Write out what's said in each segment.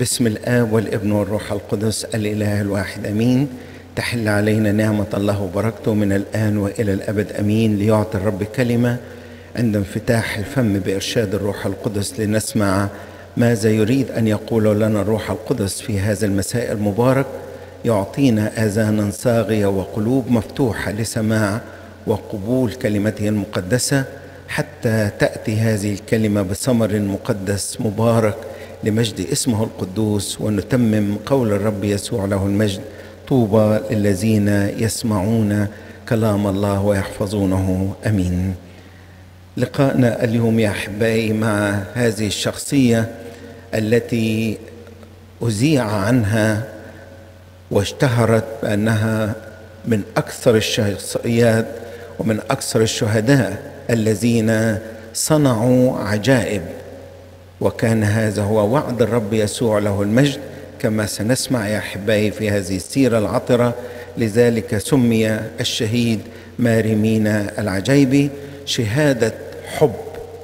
باسم الآب والابن والروح القدس الإله الواحد أمين تحل علينا نعمة الله وبركته من الآن وإلى الأبد أمين ليعطي الرب كلمة عند انفتاح الفم بإرشاد الروح القدس لنسمع ماذا يريد أن يقول لنا الروح القدس في هذا المساء المبارك يعطينا آذانا صاغية وقلوب مفتوحة لسماع وقبول كلمته المقدسة حتى تأتي هذه الكلمة بثمر مقدس مبارك لمجد اسمه القدوس ونتمم قول الرب يسوع له المجد طوبى للذين يسمعون كلام الله ويحفظونه امين لقاءنا اليوم يا احبائي مع هذه الشخصيه التي اذيع عنها واشتهرت بانها من اكثر الشخصيات ومن اكثر الشهداء الذين صنعوا عجائب وكان هذا هو وعد الرب يسوع له المجد كما سنسمع يا احبائي في هذه السيره العطره لذلك سمي الشهيد مارمينا العجيبي شهاده حب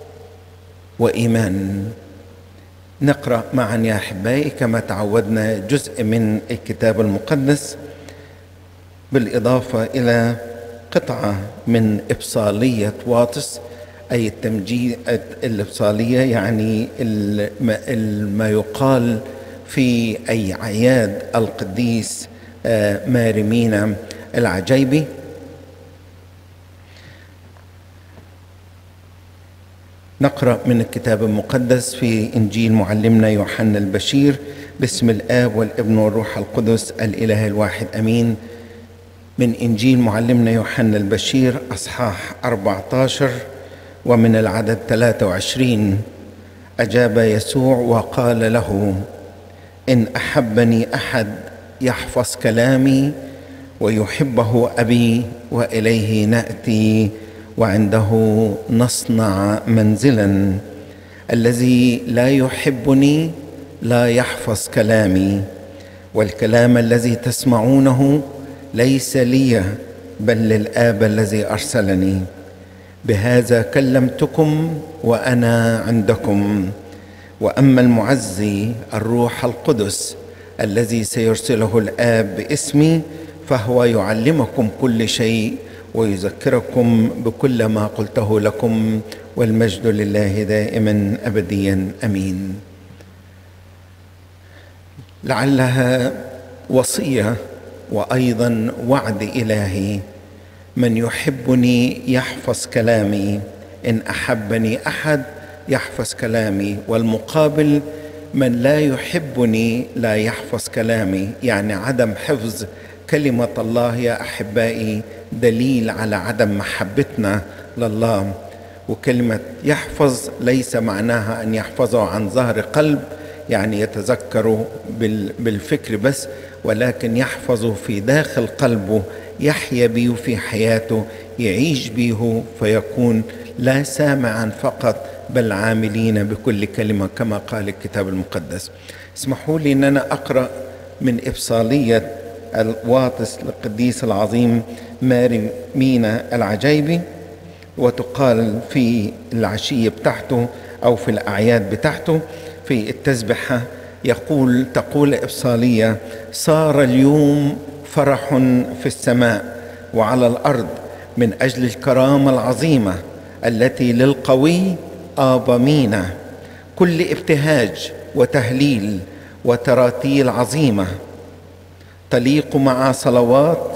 وايمان نقرا معا يا احبائي كما تعودنا جزء من الكتاب المقدس بالاضافه الى قطعه من ابصاليه واطس أي التمجيد الإبصالية يعني ما يقال في أي أعياد القديس مارمينا العجيبي نقرأ من الكتاب المقدس في إنجيل معلمنا يوحنا البشير باسم الآب والابن والروح القدس الإله الواحد أمين من إنجيل معلمنا يوحنا البشير أصحاح 14 ومن العدد 23 أجاب يسوع وقال له إن أحبني أحد يحفظ كلامي ويحبه أبي وإليه نأتي وعنده نصنع منزلا الذي لا يحبني لا يحفظ كلامي والكلام الذي تسمعونه ليس لي بل للآب الذي أرسلني بهذا كلمتكم وانا عندكم واما المعزي الروح القدس الذي سيرسله الاب باسمي فهو يعلمكم كل شيء ويذكركم بكل ما قلته لكم والمجد لله دائما ابديا امين لعلها وصيه وايضا وعد الهي من يحبني يحفظ كلامي ان احبني احد يحفظ كلامي والمقابل من لا يحبني لا يحفظ كلامي يعني عدم حفظ كلمه الله يا احبائي دليل على عدم محبتنا لله وكلمه يحفظ ليس معناها ان يحفظه عن ظهر قلب يعني يتذكره بالفكر بس ولكن يحفظه في داخل قلبه يحيا به في حياته يعيش به فيكون لا سامعا فقط بل عاملين بكل كلمه كما قال الكتاب المقدس اسمحوا لي ان انا اقرا من ابصاليه الواطس للقديس العظيم ماري مينا العجيبي وتقال في العشيه بتاعته او في الاعياد بتاعته في التسبحه يقول تقول ابصاليه صار اليوم فرح في السماء وعلى الارض من اجل الكرامه العظيمه التي للقوي ابامينا كل ابتهاج وتهليل وتراتيل عظيمه تليق مع صلوات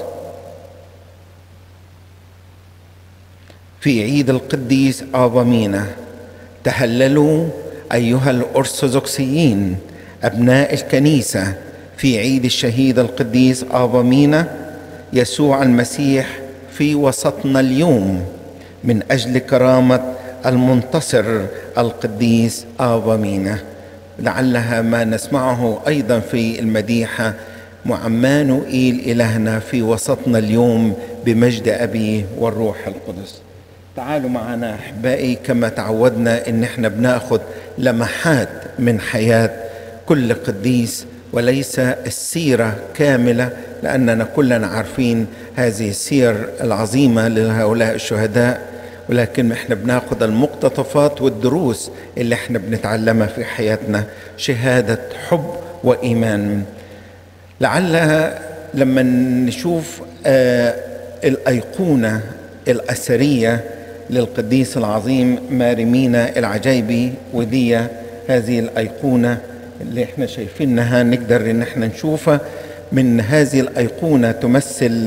في عيد القديس ابامينا تهللوا ايها الارثوذكسيين ابناء الكنيسه في عيد الشهيد القديس آبا مينا يسوع المسيح في وسطنا اليوم من أجل كرامة المنتصر القديس آبا مينا لعلها ما نسمعه أيضا في المديحة معمانوئيل إلهنا في وسطنا اليوم بمجد أبيه والروح القدس تعالوا معنا أحبائي كما تعودنا إن احنا بناخد لمحات من حياة كل قديس وليس السيرة كاملة لأننا كلنا عارفين هذه السير العظيمة لهؤلاء الشهداء ولكن احنا بناخد المقتطفات والدروس اللي احنا بنتعلمها في حياتنا شهادة حب وإيمان لعل لما نشوف آه الأيقونة الأثرية للقديس العظيم مارمينا العجيبي ودي هذه الأيقونة اللي احنا شايفينها نقدر ان احنا نشوفها من هذه الأيقونة تمثل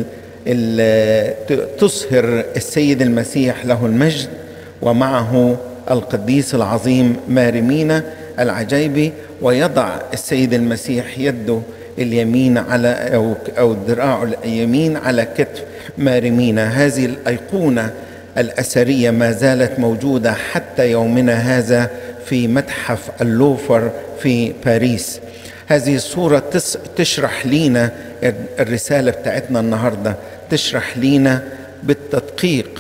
تصهر السيد المسيح له المجد ومعه القديس العظيم مارمينا العجيبي ويضع السيد المسيح يده اليمين على أو, أو ذراعه اليمين على كتف مارمينا هذه الأيقونة الأثرية ما زالت موجودة حتى يومنا هذا في متحف اللوفر في باريس هذه الصورة تشرح لينا الرسالة بتاعتنا النهاردة تشرح لينا بالتدقيق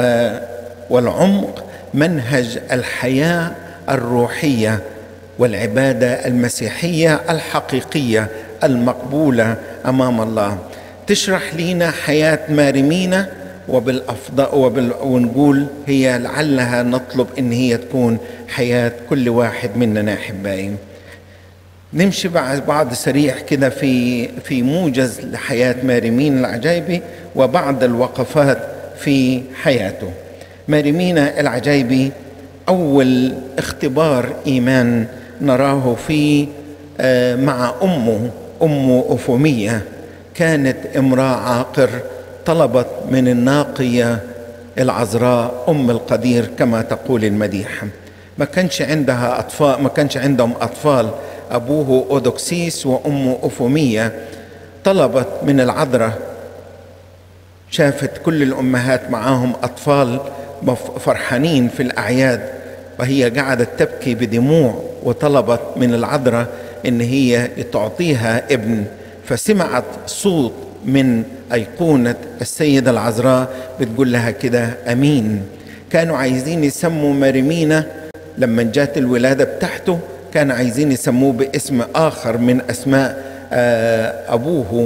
والعمق منهج الحياة الروحية والعبادة المسيحية الحقيقية المقبولة أمام الله تشرح لينا حياة مارمينا وبالأفضل وبال ونقول هي لعلها نطلب ان هي تكون حياه كل واحد مننا احبائي نمشي بعض سريع كده في في موجز لحياه مارمين العجيبي وبعض الوقفات في حياته مارمينا العجيبي اول اختبار ايمان نراه فيه مع امه ام افوميه كانت امراه عاقر طلبت من الناقية العذراء أم القدير كما تقول المديحة ما كانش عندها أطفال ما كانش عندهم أطفال أبوه أودوكسيس وأمه أفومية طلبت من العذراء شافت كل الأمهات معاهم أطفال فرحانين في الأعياد وهي قعدت تبكي بدموع وطلبت من العذراء إن هي تعطيها ابن فسمعت صوت من أيقونة السيدة العذراء بتقول لها كده أمين كانوا عايزين يسموا مريمينا لما جات الولادة بتاعته كان عايزين يسموه باسم آخر من أسماء أبوه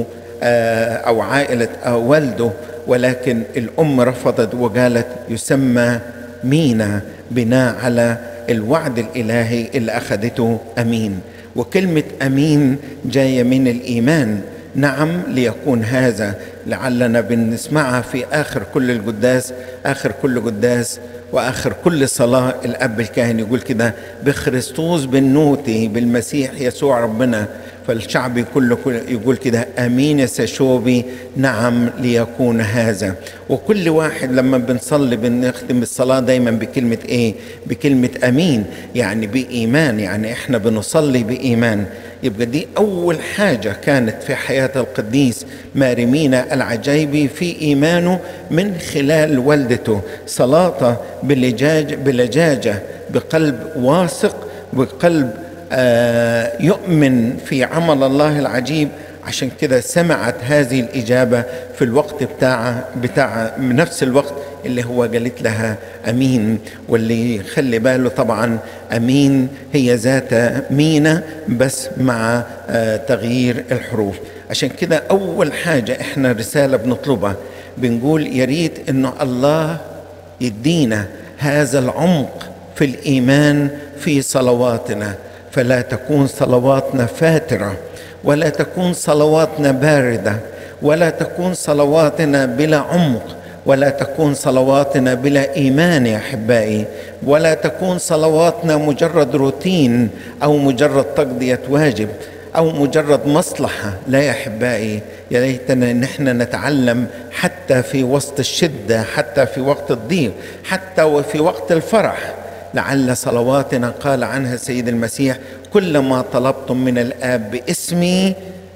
أو عائلة أو والده ولكن الأم رفضت وقالت يسمى مينا بناء على الوعد الإلهي اللي أخذته أمين وكلمة أمين جاية من الإيمان نعم ليكون هذا لعلنا بنسمعها في آخر كل القداس آخر كل قداس وآخر كل صلاة الأب الكاهن يقول كده بخريستوس بالنوتي بالمسيح يسوع ربنا فالشعب كله يقول كده امين يا سشوبي نعم ليكون هذا وكل واحد لما بنصلي بنختم الصلاه دايما بكلمه ايه بكلمه امين يعني بايمان يعني احنا بنصلي بايمان يبقى دي اول حاجه كانت في حياه القديس مارمينا العجيبي في ايمانه من خلال والدته صلاته بلجاج بلجاجه بقلب واثق بقلب آه يؤمن في عمل الله العجيب عشان كده سمعت هذه الإجابة في الوقت بتاع بتاع نفس الوقت اللي هو قالت لها أمين واللي خلي باله طبعا أمين هي ذات مينا بس مع آه تغيير الحروف عشان كده أول حاجة إحنا رسالة بنطلبها بنقول يا ريت إنه الله يدينا هذا العمق في الإيمان في صلواتنا فلا تكون صلواتنا فاتره ولا تكون صلواتنا بارده ولا تكون صلواتنا بلا عمق ولا تكون صلواتنا بلا ايمان يا احبائي ولا تكون صلواتنا مجرد روتين او مجرد تقضيه واجب او مجرد مصلحه لا يا احبائي يا ليتنا ان احنا نتعلم حتى في وسط الشده حتى في وقت الضيق حتى وفي وقت الفرح لعل صلواتنا قال عنها السيد المسيح كل ما طلبتم من الاب باسمي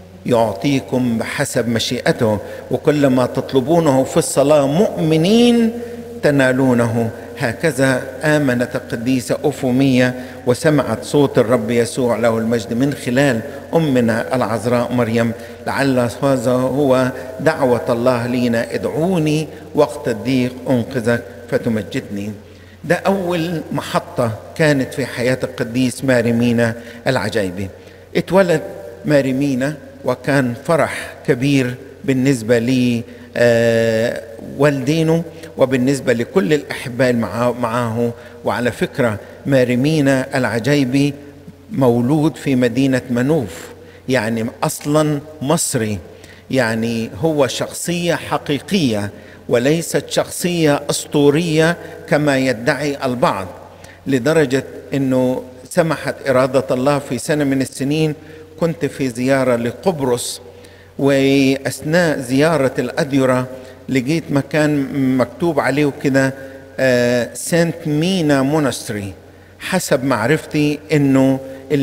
يعطيكم بحسب مشيئته وكل ما تطلبونه في الصلاه مؤمنين تنالونه هكذا امنت القديسه افوميه وسمعت صوت الرب يسوع له المجد من خلال امنا العذراء مريم لعل هذا هو دعوه الله لينا ادعوني وقت الضيق انقذك فتمجدني ده أول محطة كانت في حياة القديس مارمينا العجيبي اتولد مارمينا وكان فرح كبير بالنسبة لي آه والدينه وبالنسبة لكل الأحباء معه وعلى فكرة مارمينا العجيبي مولود في مدينة منوف يعني اصلا مصري يعني هو شخصيه حقيقيه وليست شخصيه اسطوريه كما يدعي البعض لدرجه انه سمحت اراده الله في سنه من السنين كنت في زياره لقبرص واثناء زياره الاديره لقيت مكان مكتوب عليه كده سانت مينا مونستري حسب معرفتي انه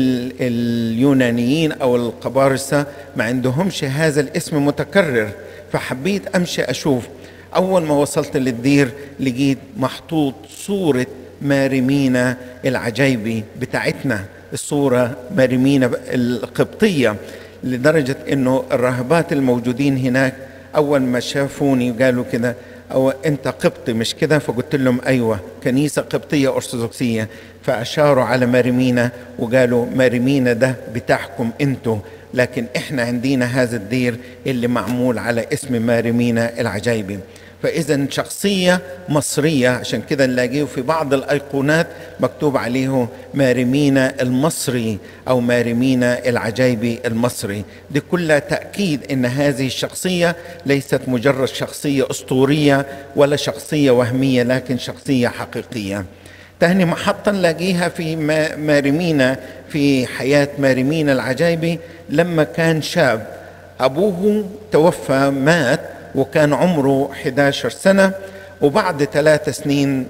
اليونانيين او القبارصه ما عندهمش هذا الاسم متكرر فحبيت امشي اشوف اول ما وصلت للدير لقيت محطوط صوره مارمينا العجيبي بتاعتنا الصوره مارمينا القبطيه لدرجه انه الراهبات الموجودين هناك اول ما شافوني قالوا كده أو أنت قبطي مش كده فقلت لهم أيوة كنيسة قبطية أرثوذكسية فأشاروا على مارمينا وقالوا مارمينا ده بتاعكم أنتوا لكن إحنا عندنا هذا الدير اللي معمول على اسم مارمينا العجيبي فإذا شخصية مصرية عشان كده نلاقيه في بعض الأيقونات مكتوب عليه مارمينا المصري أو مارمينا العجيبي المصري دي كلها تأكيد أن هذه الشخصية ليست مجرد شخصية أسطورية ولا شخصية وهمية لكن شخصية حقيقية تاني محطة نلاقيها في مارمينا في حياة مارمينا العجيبي لما كان شاب أبوه توفى مات وكان عمره 11 سنة وبعد ثلاث سنين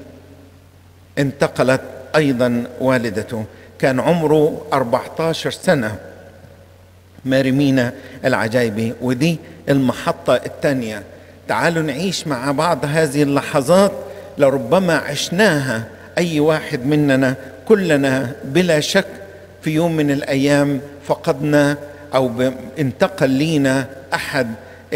انتقلت أيضا والدته كان عمره 14 سنة مارمينا العجايبي ودي المحطة الثانية تعالوا نعيش مع بعض هذه اللحظات لربما عشناها أي واحد مننا كلنا بلا شك في يوم من الأيام فقدنا أو انتقل لينا أحد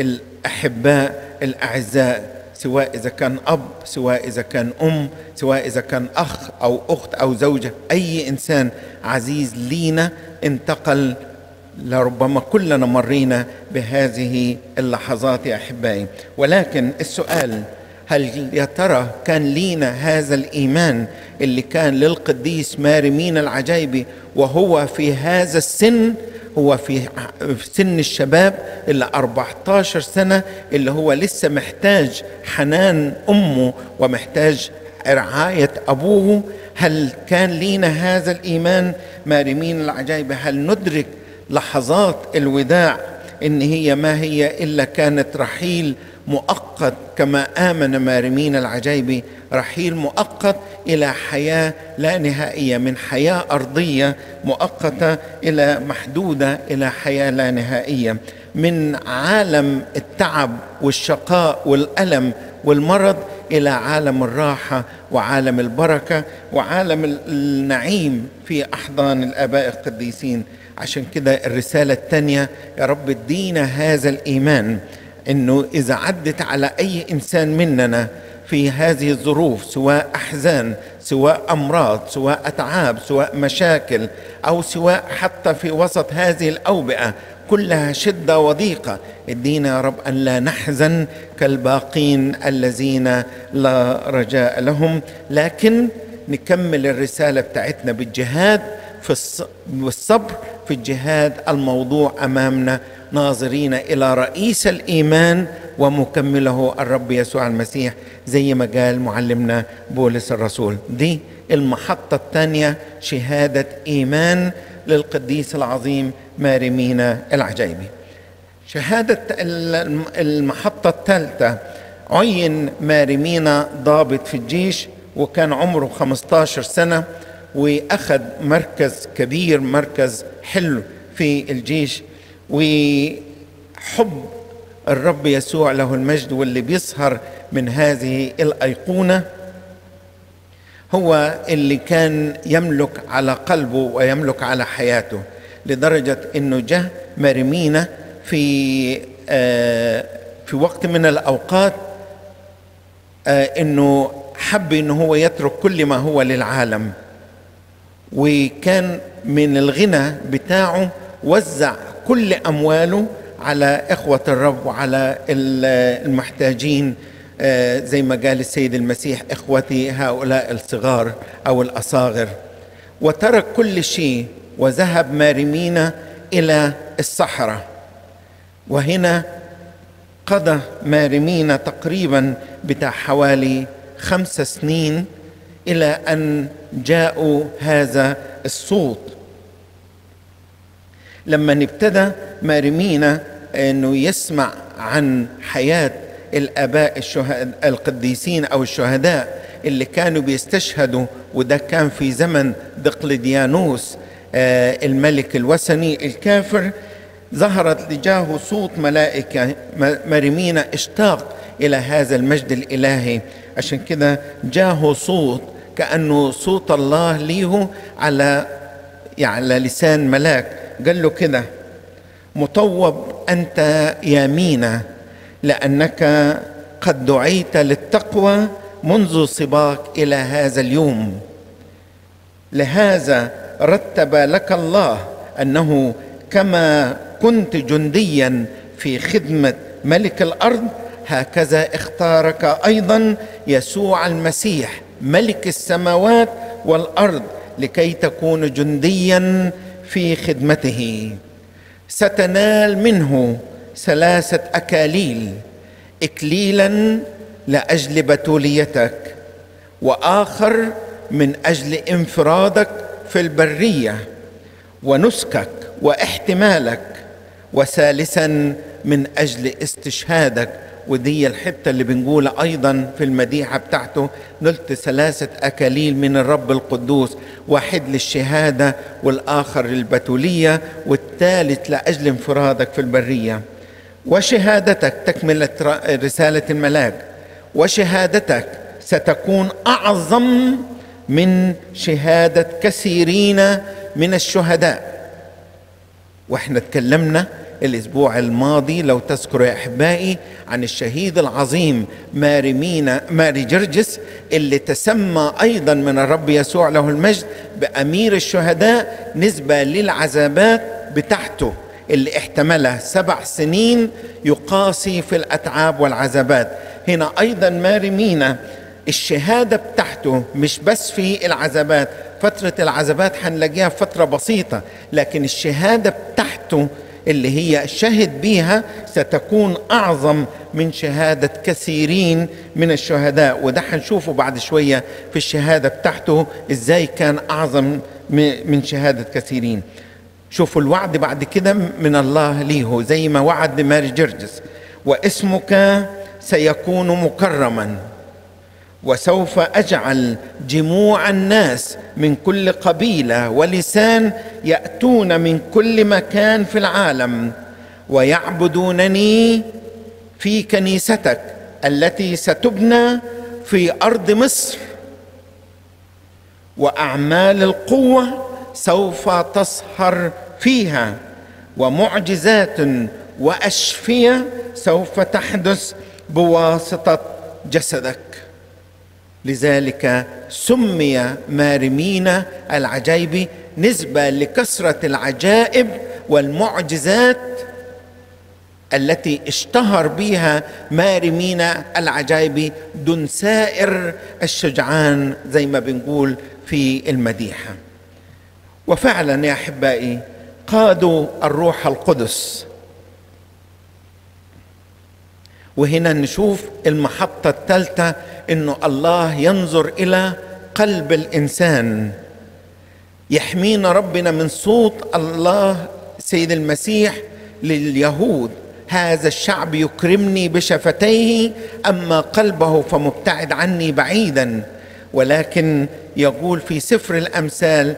الأحباء الأعزاء سواء إذا كان أب سواء إذا كان أم سواء إذا كان أخ أو أخت أو زوجة أي إنسان عزيز لينا انتقل لربما كلنا مرينا بهذه اللحظات يا أحبائي ولكن السؤال هل يا ترى كان لينا هذا الإيمان اللي كان للقديس مارمين العجايبي وهو في هذا السن هو في سن الشباب اللي 14 سنة اللي هو لسه محتاج حنان أمه ومحتاج رعاية أبوه هل كان لينا هذا الإيمان مارمين العجائب هل ندرك لحظات الوداع إن هي ما هي إلا كانت رحيل مؤقت كما آمن مارمين العجيبي رحيل مؤقت إلى حياة لا نهائية من حياة أرضية مؤقتة إلى محدودة إلى حياة لا نهائية من عالم التعب والشقاء والألم والمرض إلى عالم الراحة وعالم البركة وعالم النعيم في أحضان الآباء القديسين عشان كده الرسالة الثانية يا رب ادينا هذا الإيمان انه اذا عدت على اي انسان مننا في هذه الظروف سواء احزان سواء امراض سواء اتعاب سواء مشاكل او سواء حتى في وسط هذه الاوبئه كلها شده وضيقه ادينا يا رب ان لا نحزن كالباقين الذين لا رجاء لهم لكن نكمل الرساله بتاعتنا بالجهاد في الصبر في الجهاد الموضوع امامنا ناظرين الى رئيس الايمان ومكمله الرب يسوع المسيح زي ما قال معلمنا بولس الرسول دي المحطه الثانيه شهاده ايمان للقديس العظيم مارمينا العجيبي شهاده المحطه الثالثه عين مارمينا ضابط في الجيش وكان عمره 15 سنه واخذ مركز كبير مركز حلو في الجيش وحب الرب يسوع له المجد واللي بيظهر من هذه الايقونه هو اللي كان يملك على قلبه ويملك على حياته لدرجه انه جه مرمينا في آه في وقت من الاوقات آه انه حب انه هو يترك كل ما هو للعالم وكان من الغنى بتاعه وزع كل امواله على اخوه الرب وعلى المحتاجين زي ما قال السيد المسيح اخوتي هؤلاء الصغار او الاصاغر وترك كل شيء وذهب مارمينا الى الصحراء وهنا قضى مارمينا تقريبا بتاع حوالي خمس سنين الى ان جاءوا هذا الصوت لما ابتدى مارمينا انه يسمع عن حياه الاباء الشهداء القديسين او الشهداء اللي كانوا بيستشهدوا وده كان في زمن دقلديانوس الملك الوثني الكافر ظهرت لجاه صوت ملائكة مرمينا اشتاق إلى هذا المجد الإلهي عشان كده جاه صوت كأنه صوت الله ليه على يعني على لسان ملاك قال له كده مطوب أنت يا مينا لأنك قد دعيت للتقوى منذ صباك إلى هذا اليوم لهذا رتب لك الله أنه كما كنت جنديا في خدمة ملك الأرض هكذا اختارك أيضا يسوع المسيح ملك السماوات والأرض لكي تكون جنديا في خدمته ستنال منه ثلاثة أكاليل إكليلا لأجل بتوليتك وآخر من أجل انفرادك في البرية ونسكك واحتمالك وثالثا من أجل استشهادك ودي الحتة اللي بنقولها أيضا في المديحة بتاعته نلت ثلاثة أكاليل من الرب القدوس واحد للشهادة والآخر للبتولية والثالث لأجل انفرادك في البرية وشهادتك تكملة رسالة الملاك وشهادتك ستكون أعظم من شهادة كثيرين من الشهداء واحنا تكلمنا الاسبوع الماضي لو تذكروا يا احبائي عن الشهيد العظيم ماري مينا ماري جرجس اللي تسمى ايضا من الرب يسوع له المجد بامير الشهداء نسبه للعذابات بتاعته اللي احتملها سبع سنين يقاسي في الاتعاب والعذابات هنا ايضا ماري مينا الشهاده بتاعته مش بس في العذابات فتره العذابات حنلاقيها فتره بسيطه لكن الشهاده بتاعته اللي هي شهد بيها ستكون اعظم من شهاده كثيرين من الشهداء وده حنشوفه بعد شويه في الشهاده بتاعته ازاي كان اعظم من شهاده كثيرين شوفوا الوعد بعد كده من الله ليه زي ما وعد لماري جرجس واسمك سيكون مكرما وسوف اجعل جموع الناس من كل قبيله ولسان ياتون من كل مكان في العالم ويعبدونني في كنيستك التي ستبنى في ارض مصر واعمال القوه سوف تصهر فيها ومعجزات واشفيه سوف تحدث بواسطه جسدك لذلك سمي مارمين العجيبي نسبة لكثرة العجائب والمعجزات التي اشتهر بها مارمين العجيبي دون سائر الشجعان زي ما بنقول في المديحة وفعلا يا أحبائي قادوا الروح القدس وهنا نشوف المحطة الثالثة انه الله ينظر الى قلب الانسان يحمينا ربنا من صوت الله سيد المسيح لليهود هذا الشعب يكرمني بشفتيه اما قلبه فمبتعد عني بعيدا ولكن يقول في سفر الامثال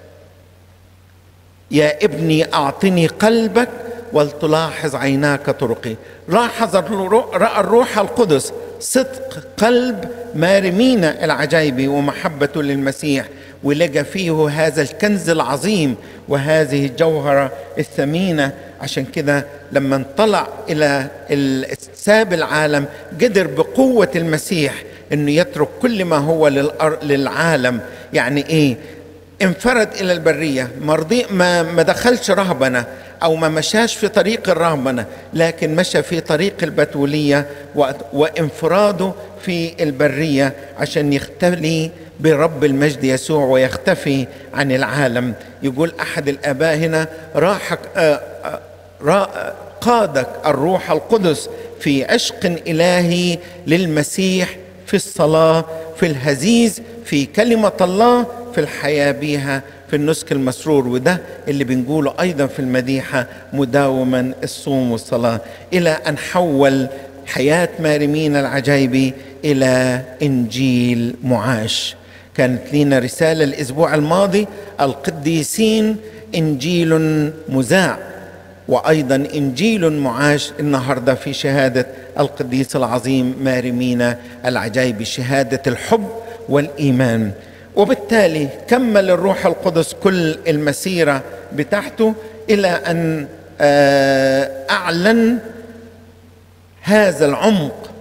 يا ابني اعطني قلبك ولتلاحظ عيناك طرقي لاحظ راى الروح القدس صدق قلب مارمين العجيبي ومحبته للمسيح ولقى فيه هذا الكنز العظيم وهذه الجوهرة الثمينة عشان كده لما انطلع إلى ساب العالم قدر بقوة المسيح انه يترك كل ما هو للعالم يعني ايه انفرد الى البريه مرضي ما ما دخلش رهبنه أو ما مشاش في طريق الرهبنة لكن مشى في طريق البتولية وانفراده في البرية عشان يختلي برب المجد يسوع ويختفي عن العالم يقول أحد الآباء هنا راحك آه، آه، قادك الروح القدس في عشق إلهي للمسيح في الصلاة في الهزيز في كلمة الله في الحياة بها في النسك المسرور وده اللي بنقوله أيضا في المديحة مداوما الصوم والصلاة إلى أن حول حياة مارمين العجايبي إلى إنجيل معاش كانت لنا رسالة الأسبوع الماضي القديسين إنجيل مذاع وأيضا إنجيل معاش النهاردة في شهادة القديس العظيم مارمين العجايبي شهادة الحب والإيمان وبالتالي كمل الروح القدس كل المسيرة بتاعته إلى أن آه، أعلن هذا العمق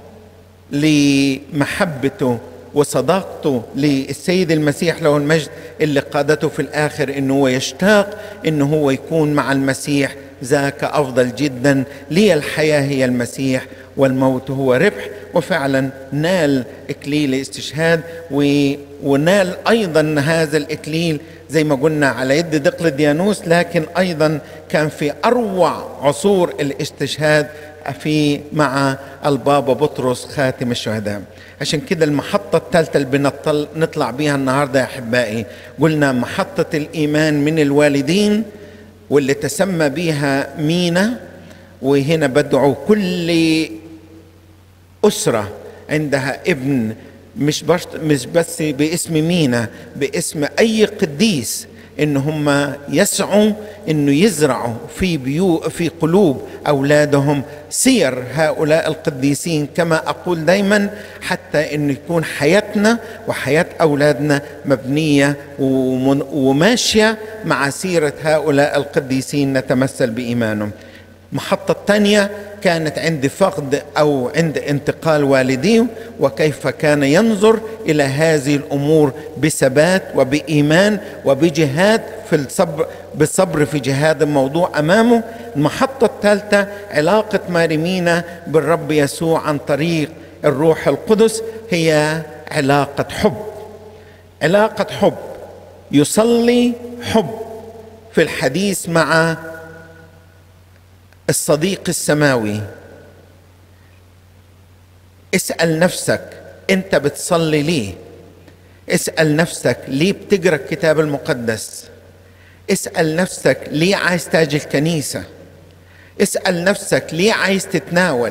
لمحبته وصداقته للسيد المسيح له المجد اللي قادته في الآخر أنه هو يشتاق أنه هو يكون مع المسيح ذاك أفضل جدا لي الحياة هي المسيح والموت هو ربح وفعلا نال إكليل استشهاد ونال أيضا هذا الإكليل زي ما قلنا على يد دقلديانوس لكن أيضا كان في أروع عصور الاستشهاد في مع البابا بطرس خاتم الشهداء عشان كده المحطة الثالثة اللي بنطلع بيها النهاردة يا أحبائي قلنا محطة الإيمان من الوالدين واللي تسمى بها مينا وهنا بدعو كل أسرة عندها ابن مش بس, مش بس باسم مينا باسم أي قديس ان هم يسعوا انه يزرعوا في بيو في قلوب اولادهم سير هؤلاء القديسين كما اقول دائما حتى انه يكون حياتنا وحياه اولادنا مبنيه وماشيه مع سيره هؤلاء القديسين نتمثل بايمانهم محطة ثانية كانت عند فقد أو عند انتقال والديه وكيف كان ينظر إلى هذه الأمور بثبات وبإيمان وبجهاد في الصبر بالصبر في جهاد الموضوع أمامه المحطة الثالثة علاقة مارمينا بالرب يسوع عن طريق الروح القدس هي علاقة حب علاقة حب يصلي حب في الحديث مع الصديق السماوي اسال نفسك انت بتصلي ليه اسال نفسك ليه بتقرا الكتاب المقدس اسال نفسك ليه عايز تاجي الكنيسه اسال نفسك ليه عايز تتناول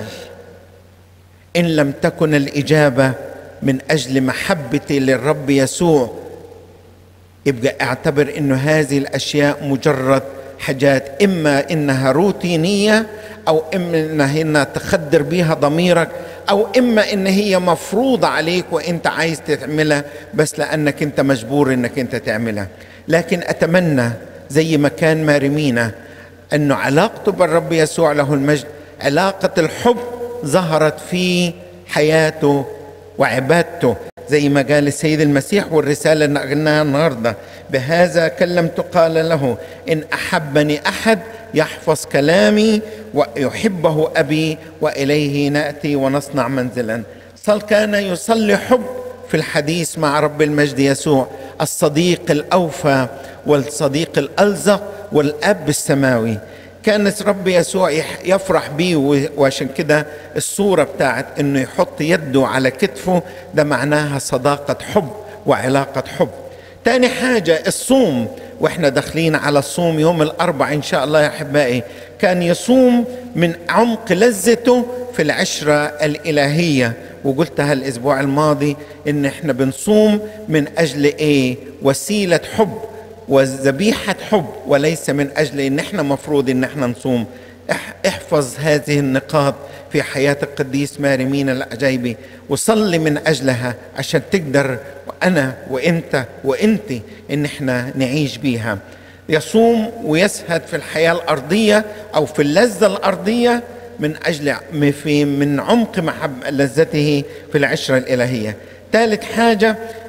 ان لم تكن الاجابه من اجل محبتي للرب يسوع يبقى اعتبر انه هذه الاشياء مجرد حاجات إما إنها روتينية أو إما إنها تخدر بيها ضميرك أو إما إن هي مفروضة عليك وإنت عايز تعملها بس لأنك أنت مجبور إنك أنت تعملها لكن أتمنى زي ما كان مارمينا أنه علاقته بالرب يسوع له المجد علاقة الحب ظهرت في حياته وعبادته زي ما قال السيد المسيح والرسالة اللي قلناها النهاردة بهذا كلمت قال له إن أحبني أحد يحفظ كلامي ويحبه أبي وإليه نأتي ونصنع منزلا صل كان يصلي حب في الحديث مع رب المجد يسوع الصديق الأوفى والصديق الألزق والأب السماوي كان رب يسوع يفرح بيه وعشان كده الصورة بتاعت انه يحط يده على كتفه ده معناها صداقة حب وعلاقة حب تاني حاجة الصوم واحنا داخلين على الصوم يوم الاربع ان شاء الله يا احبائي كان يصوم من عمق لذته في العشرة الالهية وقلتها الاسبوع الماضي ان احنا بنصوم من اجل ايه وسيلة حب وذبيحة حب وليس من أجل إن إحنا مفروض إن إحنا نصوم احفظ هذه النقاط في حياة القديس مارمين العجيبي وصلي من أجلها عشان تقدر وأنا وإنت وإنت إن إحنا نعيش بيها يصوم ويسهد في الحياة الأرضية أو في اللذة الأرضية من أجل في من عمق محب لذته في العشرة الإلهية ثالث حاجة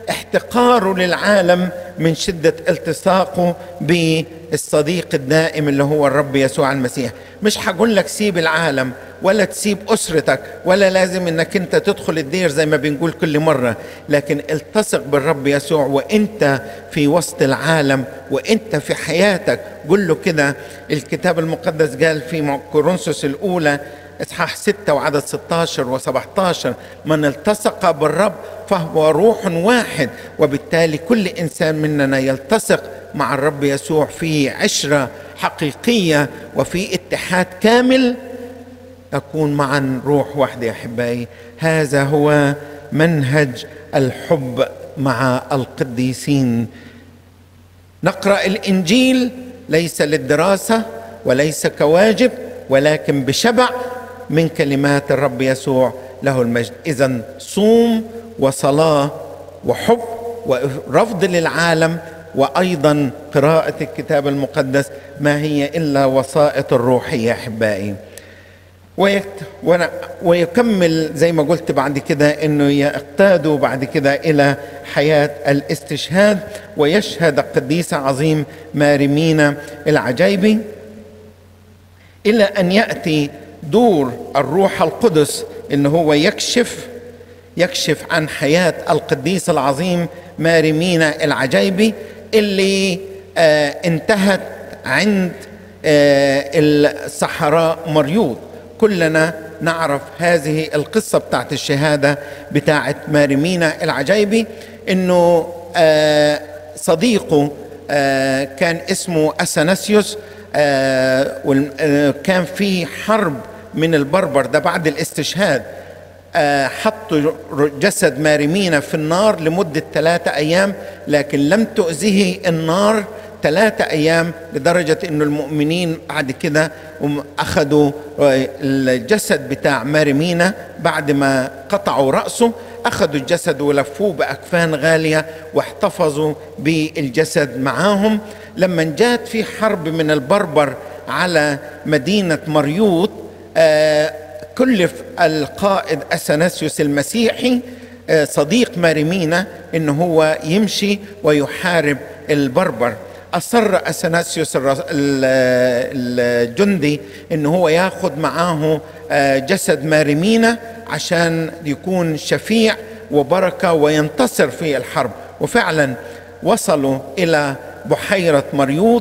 احتقاره للعالم من شدة التصاقه بالصديق الدائم اللي هو الرب يسوع المسيح مش هقول لك سيب العالم ولا تسيب أسرتك ولا لازم انك انت تدخل الدير زي ما بنقول كل مرة لكن التصق بالرب يسوع وانت في وسط العالم وانت في حياتك قل له كده الكتاب المقدس قال في كورنثوس الأولى اصحاح 6 وعدد 16 و17 من التصق بالرب فهو روح واحد وبالتالي كل انسان مننا يلتصق مع الرب يسوع في عشره حقيقيه وفي اتحاد كامل نكون معا روح واحده يا احبائي هذا هو منهج الحب مع القديسين نقرا الانجيل ليس للدراسه وليس كواجب ولكن بشبع من كلمات الرب يسوع له المجد اذا صوم وصلاه وحب ورفض للعالم وايضا قراءه الكتاب المقدس ما هي الا وسائط الروحيه احبائي ويكمل زي ما قلت بعد كده انه يقتادوا بعد كده الى حياه الاستشهاد ويشهد القديس عظيم مارمينا العجيبي الى ان ياتي دور الروح القدس ان هو يكشف يكشف عن حياه القديس العظيم مارمينا العجيبي اللي آه انتهت عند آه الصحراء مريوط كلنا نعرف هذه القصة بتاعت الشهادة بتاعت مارمينا العجيبي انه آه صديقه آه كان اسمه أثناسيوس آه كان في حرب من البربر ده بعد الاستشهاد حطوا جسد مارمينا في النار لمدة ثلاثة أيام لكن لم تؤذه النار ثلاثة أيام لدرجة أن المؤمنين بعد كده أخذوا الجسد بتاع مارمينا بعد ما قطعوا رأسه أخذوا الجسد ولفوه بأكفان غالية واحتفظوا بالجسد معاهم لما جات في حرب من البربر على مدينة مريوط كلف القائد أثناسيوس المسيحي صديق مارمينا ان هو يمشي ويحارب البربر اصر اثناسيوس الجندي ان هو ياخذ معاه جسد مارمينا عشان يكون شفيع وبركه وينتصر في الحرب وفعلا وصلوا الى بحيره مريوط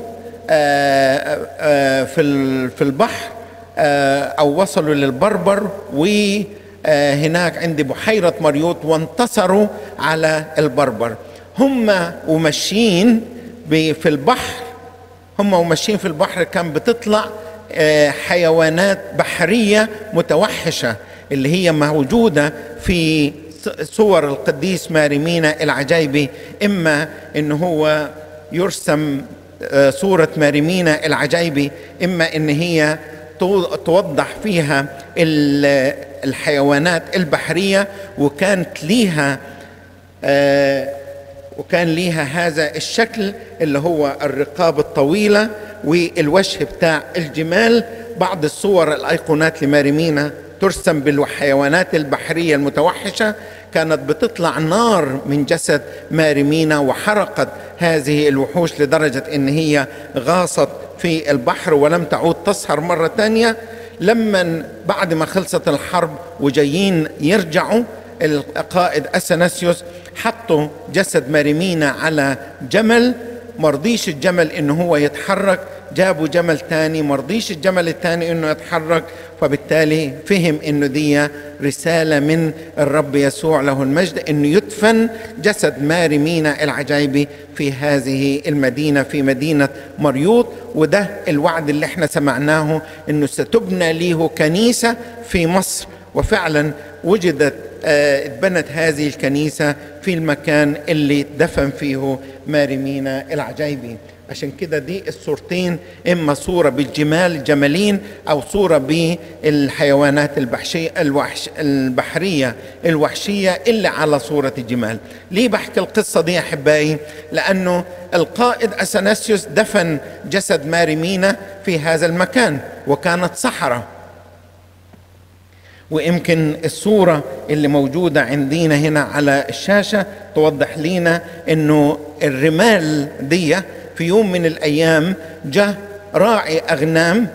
في في البحر او وصلوا للبربر وهناك عند بحيره مريوط وانتصروا على البربر هم وماشيين في البحر هم وماشيين في البحر كان بتطلع حيوانات بحريه متوحشه اللي هي موجوده في صور القديس مارمينا العجيبي اما ان هو يرسم صوره مارمينا العجيبي اما ان هي توضح فيها الحيوانات البحريه وكانت ليها وكان ليها هذا الشكل اللي هو الرقاب الطويله والوجه بتاع الجمال بعض الصور الايقونات لمارمينا ترسم بالحيوانات البحريه المتوحشه كانت بتطلع نار من جسد مارمينا وحرقت هذه الوحوش لدرجه ان هي غاصت في البحر ولم تعود تسهر مره ثانيه لما بعد ما خلصت الحرب وجايين يرجعوا القائد اثناسيوس حطوا جسد مارمينا على جمل مرضيش الجمل انه هو يتحرك جابوا جمل تاني مرضيش الجمل التاني انه يتحرك فبالتالي فهم انه دي رسالة من الرب يسوع له المجد انه يدفن جسد مارمينا العجيبي في هذه المدينة في مدينة مريوط وده الوعد اللي احنا سمعناه انه ستبنى له كنيسة في مصر وفعلا وجدت اتبنت هذه الكنيسة في المكان اللي دفن فيه مارمينا العجيبي عشان كده دي الصورتين اما صوره بالجمال الجمالين او صوره بالحيوانات البحشيه الوحش البحريه الوحشيه اللي على صوره الجمال ليه بحكي القصه دي يا احبائي لانه القائد اثناسيوس دفن جسد مارمينا في هذا المكان وكانت صحراء ويمكن الصورة اللي موجودة عندنا هنا على الشاشة توضح لنا انه الرمال دي في يوم من الايام جاء راعي اغنام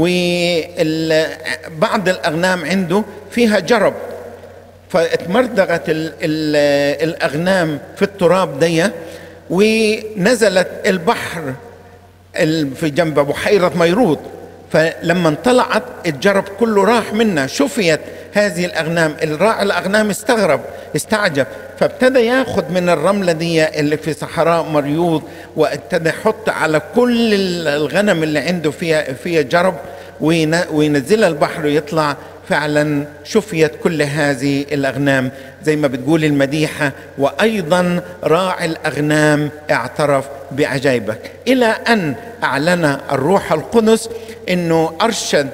وبعض الاغنام عنده فيها جرب فاتمردغت الاغنام في التراب دي ونزلت البحر في جنب بحيرة ميروط فلما طلعت الجرب كله راح منها شفيت هذه الأغنام الراعي الأغنام استغرب استعجب فابتدى ياخذ من الرملة دي اللي في صحراء مريوض وابتدى يحط على كل الغنم اللي عنده فيها فيها جرب وينزلها البحر ويطلع فعلا شفيت كل هذه الاغنام زي ما بتقول المديحه وايضا راعي الاغنام اعترف بعجائبك الى ان اعلن الروح القدس انه ارشد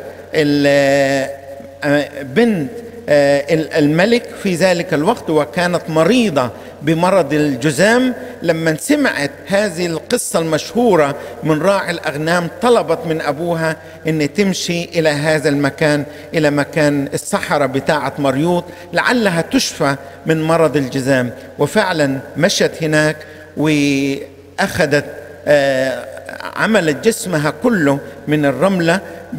بنت الملك في ذلك الوقت وكانت مريضه بمرض الجزام لما سمعت هذه القصة المشهورة من راعي الأغنام طلبت من أبوها أن تمشي إلى هذا المكان إلى مكان الصحراء بتاعة مريوط لعلها تشفى من مرض الجزام وفعلا مشت هناك وأخذت عملت جسمها كله من الرملة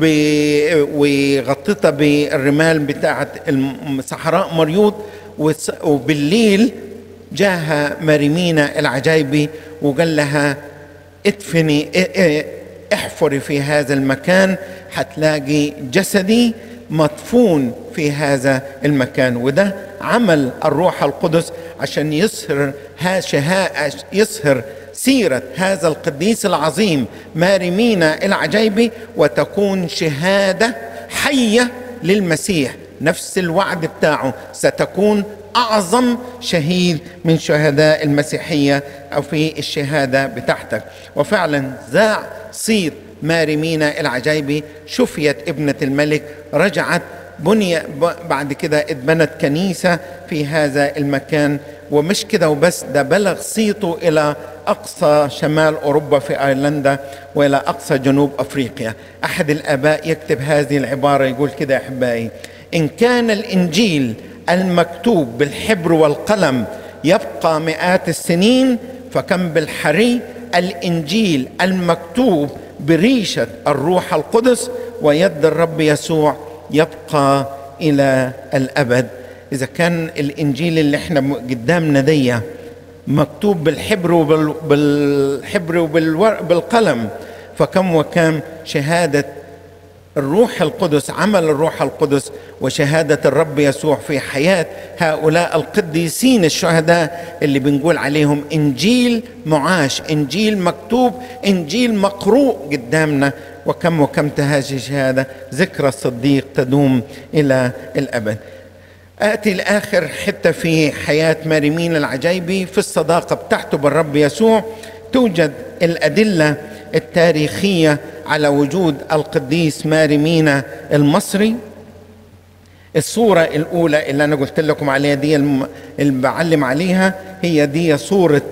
وغطتها بالرمال بتاعة صحراء مريوط وبالليل جاها مريمينا العجايبي وقال لها ادفني احفري في هذا المكان حتلاقي جسدي مدفون في هذا المكان وده عمل الروح القدس عشان يصهر يصهر سيرة هذا القديس العظيم ماريمينا العجايبي وتكون شهادة حية للمسيح نفس الوعد بتاعه ستكون اعظم شهيد من شهداء المسيحيه او في الشهاده بتاعتك وفعلا ذاع صيت ماريمينا العجايبي شفيت ابنه الملك رجعت بني بعد كده اتبنت كنيسه في هذا المكان ومش كده وبس ده بلغ صيته الى اقصى شمال اوروبا في ايرلندا والى اقصى جنوب افريقيا احد الاباء يكتب هذه العباره يقول كده احبائي ان كان الانجيل المكتوب بالحبر والقلم يبقى مئات السنين فكم بالحري الانجيل المكتوب بريشه الروح القدس ويد الرب يسوع يبقى الى الابد اذا كان الانجيل اللي احنا قدامنا دي مكتوب بالحبر وبالحبر وبالقلم فكم وكم شهاده الروح القدس عمل الروح القدس وشهادة الرب يسوع في حياة هؤلاء القديسين الشهداء اللي بنقول عليهم إنجيل معاش إنجيل مكتوب إنجيل مقروء قدامنا وكم وكم هذه الشهادة ذكرى الصديق تدوم إلى الأبد آتي لآخر حتة في حياة ماريمين العجايبي في الصداقة بتاعته بالرب يسوع توجد الأدلة التاريخية على وجود القديس ماريمينا المصري الصورة الأولى اللي أنا قلت لكم عليها دي اللي بعلم عليها هي دي صورة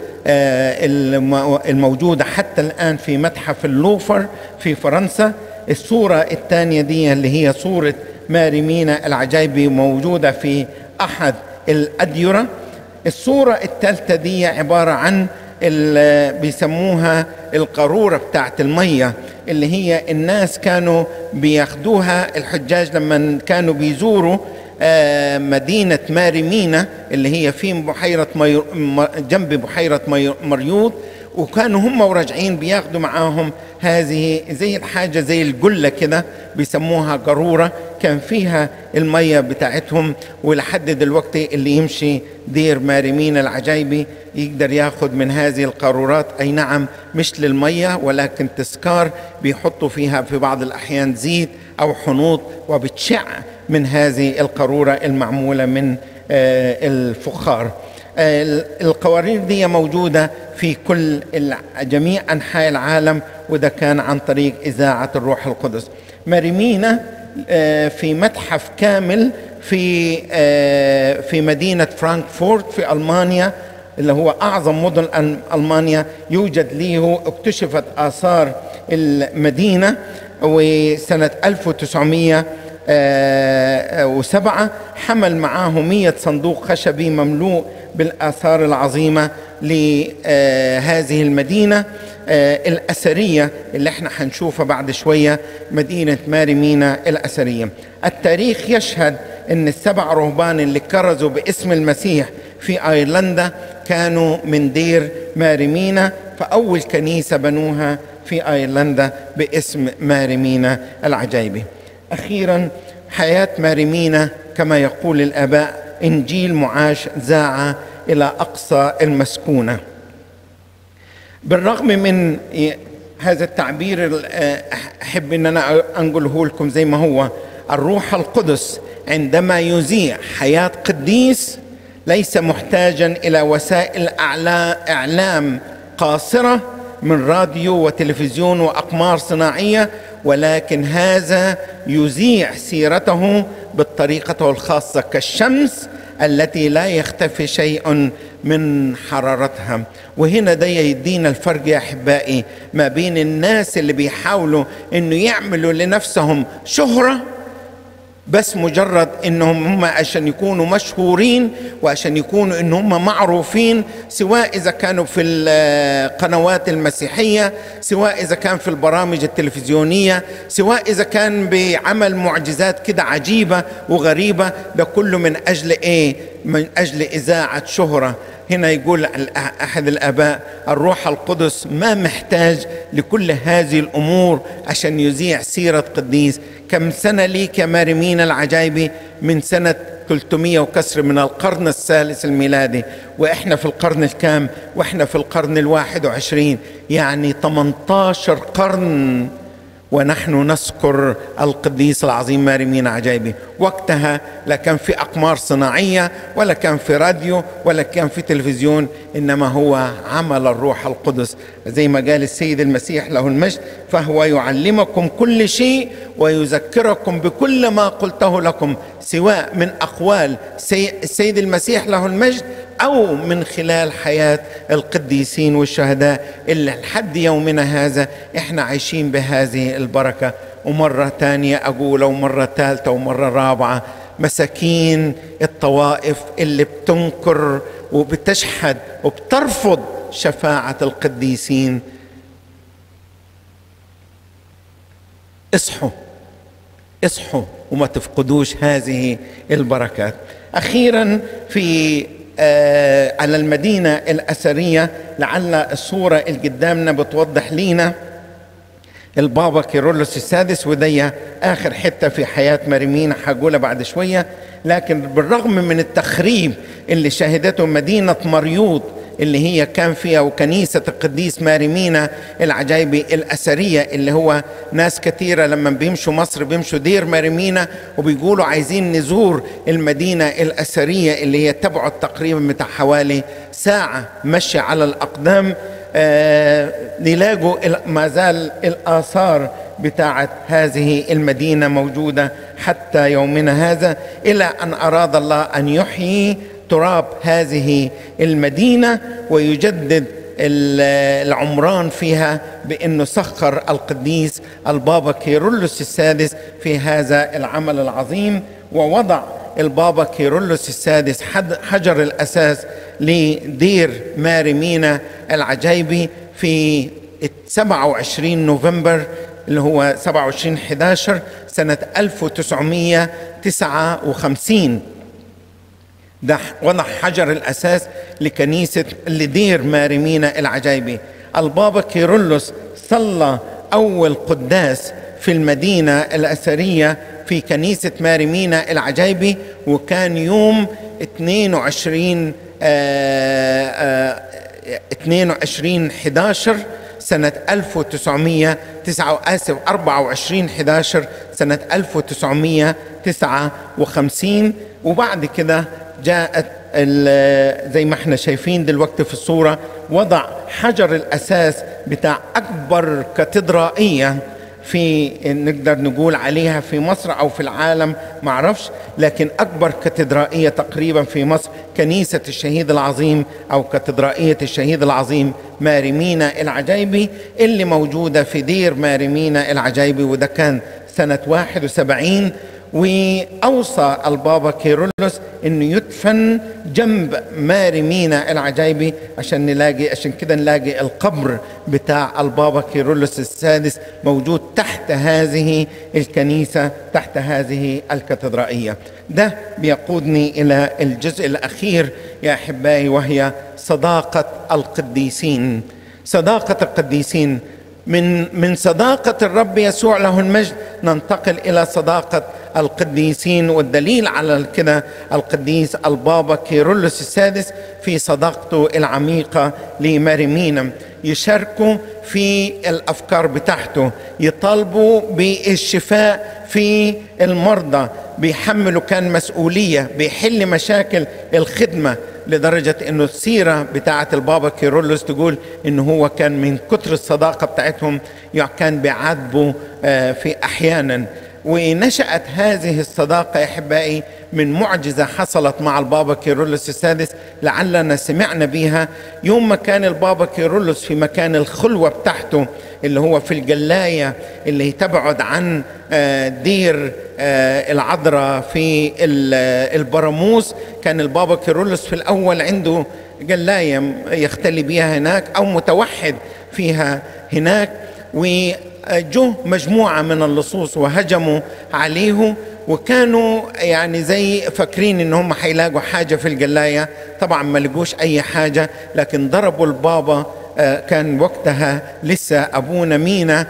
الموجودة حتى الآن في متحف اللوفر في فرنسا الصورة الثانية دي اللي هي صورة ماريمينا العجايبي موجودة في أحد الأديرة الصورة الثالثة دي عبارة عن اللي بيسموها القارورة بتاعت المية اللي هي الناس كانوا بياخدوها الحجاج لما كانوا بيزوروا مدينة ماريمينا اللي هي في بحيرة مي... جنب بحيرة مي... مريوط وكانوا هم وراجعين بياخدوا معاهم هذه زي الحاجة زي الجلة كده بيسموها قارورة كان فيها المية بتاعتهم ولحد دلوقتي اللي يمشي دير ماريمين العجايبي يقدر ياخد من هذه القارورات أي نعم مش للمية ولكن تسكار بيحطوا فيها في بعض الأحيان زيت أو حنوط وبتشع من هذه القارورة المعمولة من الفخار القوارير دي موجودة في كل جميع أنحاء العالم وده كان عن طريق إذاعة الروح القدس مريمينا في متحف كامل في في مدينة فرانكفورت في ألمانيا اللي هو أعظم مدن ألمانيا يوجد له اكتشفت آثار المدينة وسنة وسبعة حمل معاه مية صندوق خشبي مملوء بالآثار العظيمة لهذه المدينة الأثرية اللي احنا هنشوفها بعد شوية مدينة ماريمينا الأثرية التاريخ يشهد ان السبع رهبان اللي كرزوا باسم المسيح في ايرلندا كانوا من دير ماريمينا فاول كنيسه بنوها في ايرلندا باسم ماريمينا العجيبي. اخيرا حياه ماريمينا كما يقول الاباء انجيل معاش ذاع الى اقصى المسكونه. بالرغم من هذا التعبير احب ان انا انقله لكم زي ما هو الروح القدس عندما يذيع حياه قديس ليس محتاجا الى وسائل اعلام قاصره من راديو وتلفزيون واقمار صناعيه ولكن هذا يذيع سيرته بطريقته الخاصه كالشمس التي لا يختفي شيء من حرارتها وهنا ده يدينا الفرق يا احبائي ما بين الناس اللي بيحاولوا انه يعملوا لنفسهم شهره بس مجرد انهم هم عشان يكونوا مشهورين وعشان يكونوا ان هم معروفين سواء اذا كانوا في القنوات المسيحيه سواء اذا كان في البرامج التلفزيونيه سواء اذا كان بعمل معجزات كده عجيبه وغريبه ده كله من اجل ايه من اجل اذاعه شهره هنا يقول احد الاباء الروح القدس ما محتاج لكل هذه الامور عشان يذيع سيره قديس كم سنه ليك يا مارمين العجايبي من سنه 300 وكسر من القرن الثالث الميلادي واحنا في القرن الكام واحنا في القرن الواحد وعشرين يعني 18 قرن ونحن نذكر القديس العظيم مارمين عجايبي وقتها لا كان في أقمار صناعية ولا كان في راديو ولا كان في تلفزيون إنما هو عمل الروح القدس زي ما قال السيد المسيح له المجد فهو يعلمكم كل شيء ويذكركم بكل ما قلته لكم سواء من أقوال السيد المسيح له المجد أو من خلال حياة القديسين والشهداء اللي لحد يومنا هذا إحنا عايشين بهذه البركة ومرة تانية أقول ومرة ثالثة ومرة رابعة مساكين الطوائف اللي بتنكر وبتشحد وبترفض شفاعة القديسين اصحوا اصحوا وما تفقدوش هذه البركات أخيرا في آه على المدينة الأثرية لعل الصورة اللي قدامنا بتوضح لينا البابا كيرلس السادس ودي آخر حتة في حياة مريمين حقولها بعد شوية لكن بالرغم من التخريب اللي شهدته مدينة مريوط اللي هي كان فيها وكنيسة القديس ماريمينا العجايبي الأثرية اللي هو ناس كثيرة لما بيمشوا مصر بيمشوا دير ماريمينا وبيقولوا عايزين نزور المدينة الأثرية اللي هي تبعد تقريبا بتاع حوالي ساعة مشي على الأقدام آه نلاقوا ما زال الآثار بتاعت هذه المدينة موجودة حتى يومنا هذا إلى أن أراد الله أن يحيي تراب هذه المدينة ويجدد العمران فيها بأنه سخر القديس البابا كيرلس السادس في هذا العمل العظيم ووضع البابا كيرلس السادس حجر الأساس لدير ماريمينا العجايبي في 27 نوفمبر اللي هو 27 11 سنة 1959 ده وضع حجر الأساس لكنيسة لدير ماريمينا العجايبي البابا كيرلس صلى أول قداس في المدينة الأثرية في كنيسة ماريمينا العجايبي وكان يوم 22 آآ آآ 22 11 سنة 1909 آسف 24 11 سنة 1959 وبعد كده جاءت زي ما احنا شايفين دلوقتي في الصورة وضع حجر الأساس بتاع أكبر كاتدرائية في نقدر نقول عليها في مصر أو في العالم معرفش لكن أكبر كاتدرائية تقريبا في مصر كنيسة الشهيد العظيم أو كاتدرائية الشهيد العظيم ماريمينا العجايبي اللي موجودة في دير ماريمينا العجايبي وده كان سنة 71 وأوصى البابا كيرلس انه يدفن جنب ماري مينا العجايبي عشان نلاقي عشان كده نلاقي القبر بتاع البابا كيرلس السادس موجود تحت هذه الكنيسة تحت هذه الكاتدرائية ده بيقودني إلى الجزء الأخير يا أحبائي وهي صداقة القديسين صداقة القديسين من من صداقة الرب يسوع له المجد ننتقل إلى صداقة القديسين والدليل على كده القديس البابا كيرلس السادس في صداقته العميقة لماريمينا يشاركوا في الأفكار بتاعته يطالبوا بالشفاء في المرضى بيحملوا كان مسؤولية بيحل مشاكل الخدمة لدرجة انه السيرة بتاعة البابا كيرلس تقول انه هو كان من كتر الصداقة بتاعتهم كان بيعاتبوا في احيانا ونشأت هذه الصداقة يا أحبائي من معجزة حصلت مع البابا كيرلس السادس لعلنا سمعنا بها يوم ما كان البابا كيرلس في مكان الخلوة بتاعته اللي هو في الجلاية اللي تبعد عن دير العذراء في البراموس كان البابا كيرلس في الأول عنده جلاية يختلي بها هناك أو متوحد فيها هناك وجه مجموعة من اللصوص وهجموا عليه وكانوا يعني زي فاكرين ان هم حيلاقوا حاجة في الجلاية طبعا ما لقوش اي حاجة لكن ضربوا البابا كان وقتها لسه ابونا مينا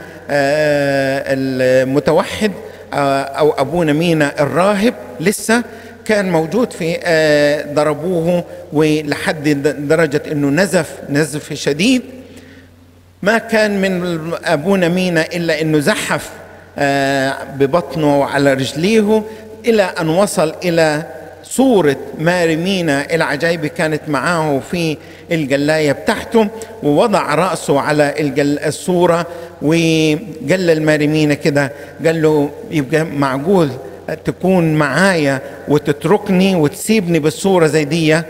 المتوحد او ابونا مينا الراهب لسه كان موجود في ضربوه ولحد درجة انه نزف نزف شديد ما كان من ابونا مينا الا انه زحف ببطنه وعلى رجليه الى ان وصل الى صورة ماري مينا العجايبي كانت معاه في الجلاية بتاعته ووضع رأسه على الجل الصورة وقال للماري مينا كده قال له يبقى معقول تكون معايا وتتركني وتسيبني بالصورة زي دي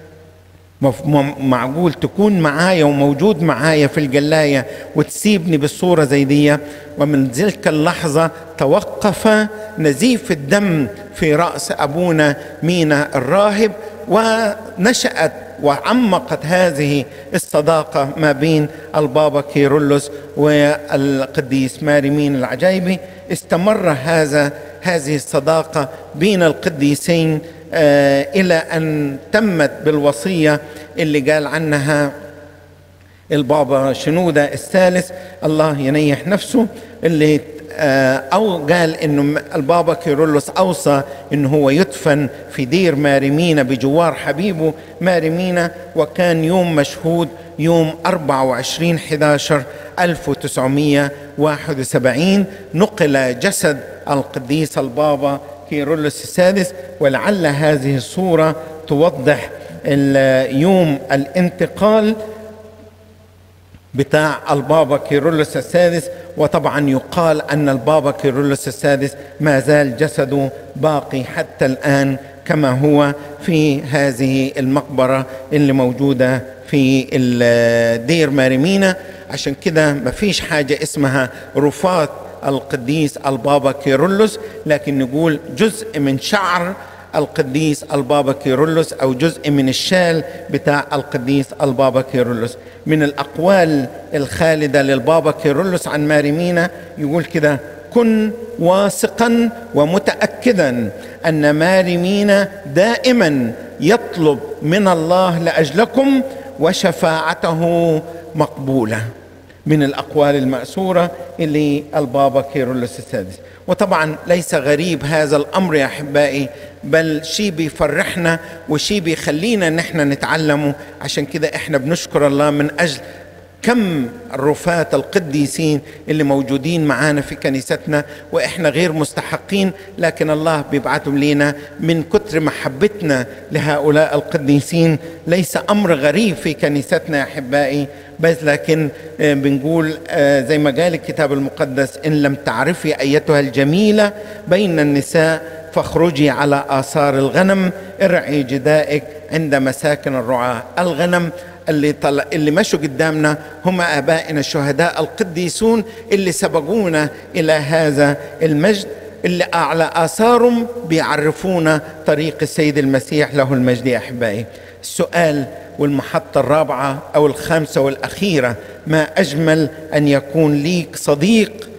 معقول تكون معايا وموجود معايا في الجلاية وتسيبني بالصورة زي دي ومن تلك اللحظة توقف نزيف الدم في رأس أبونا مينا الراهب ونشأت وعمقت هذه الصداقة ما بين البابا كيرلس والقديس ماري مين العجايبي استمر هذا هذه الصداقة بين القديسين آه إلى أن تمت بالوصية اللي قال عنها البابا شنودة الثالث الله ينيح نفسه اللي آه أو قال إنه البابا كيرلس أوصى إنه هو يدفن في دير ماريمينا بجوار حبيبه ماريمينا وكان يوم مشهود يوم 24 11 1971 نقل جسد القديس البابا كيرلس السادس ولعل هذه الصورة توضح يوم الانتقال بتاع البابا كيرلس السادس وطبعا يقال أن البابا كيرلس السادس ما زال جسده باقي حتى الآن كما هو في هذه المقبرة اللي موجودة في دير ماريمينا عشان كده ما فيش حاجة اسمها رفات القديس البابا كيرلس لكن نقول جزء من شعر القديس البابا كيرلس او جزء من الشال بتاع القديس البابا كيرلس من الاقوال الخالده للبابا كيرلس عن ماريمينا يقول كده كن واثقا ومتاكدا ان ماريمينا دائما يطلب من الله لاجلكم وشفاعته مقبوله من الأقوال المأسورة اللي البابا كيرلس السادس وطبعا ليس غريب هذا الأمر يا أحبائي بل شيء بيفرحنا وشيء بيخلينا نحن نتعلمه عشان كده احنا بنشكر الله من أجل كم الرفاة القديسين اللي موجودين معانا في كنيستنا واحنا غير مستحقين لكن الله بيبعتهم لنا من كتر محبتنا لهؤلاء القديسين ليس امر غريب في كنيستنا يا احبائي بس لكن بنقول زي ما قال الكتاب المقدس ان لم تعرفي ايتها الجميله بين النساء فاخرجي على اثار الغنم ارعي جدائك عند مساكن الرعاة الغنم اللي طلع اللي مشوا قدامنا هم ابائنا الشهداء القديسون اللي سبقونا الى هذا المجد اللي على آثارهم بيعرفونا طريق السيد المسيح له المجد يا أحبائي السؤال والمحطة الرابعة أو الخامسة والأخيرة ما أجمل أن يكون ليك صديق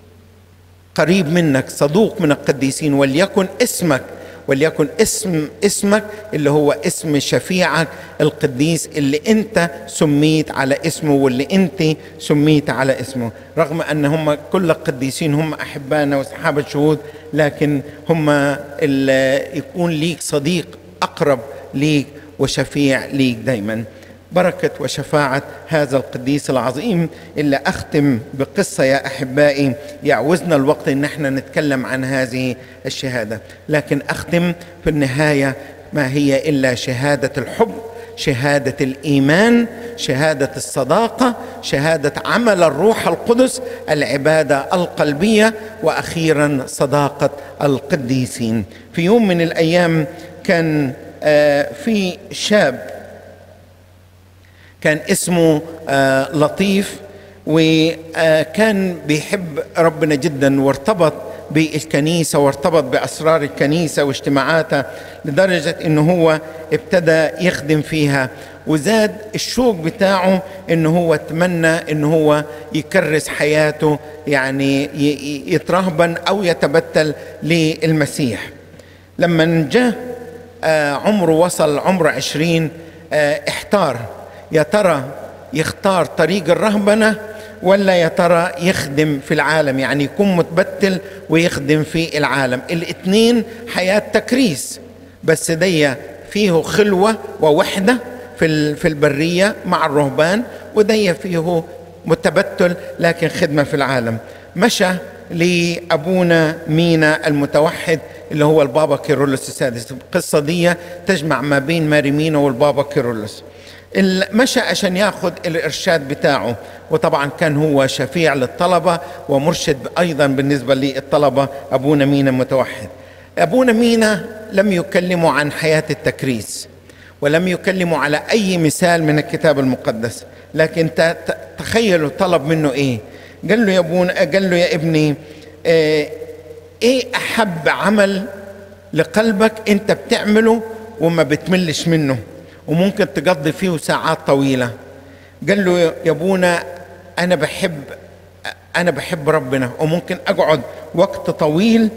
قريب منك صدوق من القديسين وليكن اسمك وليكن اسم اسمك اللي هو اسم شفيعك القديس اللي انت سميت على اسمه واللي انت سميت على اسمه رغم ان هم كل القديسين هم احبائنا واصحاب الشهود لكن هم اللي يكون ليك صديق اقرب ليك وشفيع ليك دايما بركة وشفاعة هذا القديس العظيم اللي أختم بقصة يا أحبائي يعوزنا الوقت إن احنا نتكلم عن هذه الشهادة لكن أختم في النهاية ما هي إلا شهادة الحب شهادة الإيمان شهادة الصداقة شهادة عمل الروح القدس العبادة القلبية وأخيرا صداقة القديسين في يوم من الأيام كان في شاب كان اسمه لطيف وكان بيحب ربنا جدا وارتبط بالكنيسة وارتبط بأسرار الكنيسة واجتماعاتها لدرجة أنه هو ابتدى يخدم فيها وزاد الشوق بتاعه أنه هو تمنى أنه هو يكرس حياته يعني يترهبن أو يتبتل للمسيح لما جاء عمره وصل عمر عشرين احتار يا ترى يختار طريق الرهبنة ولا يا ترى يخدم في العالم يعني يكون متبتل ويخدم في العالم الاثنين حياة تكريس بس دي فيه خلوة ووحدة في في البرية مع الرهبان ودي فيه متبتل لكن خدمة في العالم مشى لأبونا مينا المتوحد اللي هو البابا كيرلس السادس القصة دي تجمع ما بين ماري مينا والبابا كيرلس مشى عشان ياخذ الارشاد بتاعه وطبعا كان هو شفيع للطلبه ومرشد ايضا بالنسبه للطلبه ابونا مينا متوحد ابونا مينا لم يكلموا عن حياه التكريس ولم يكلموا على اي مثال من الكتاب المقدس لكن تخيلوا طلب منه ايه قال له يا ابونا قال له يا ابني ايه احب عمل لقلبك انت بتعمله وما بتملش منه وممكن تقضي فيه ساعات طويلة قال له يا ابونا أنا بحب أنا بحب ربنا وممكن أقعد وقت طويل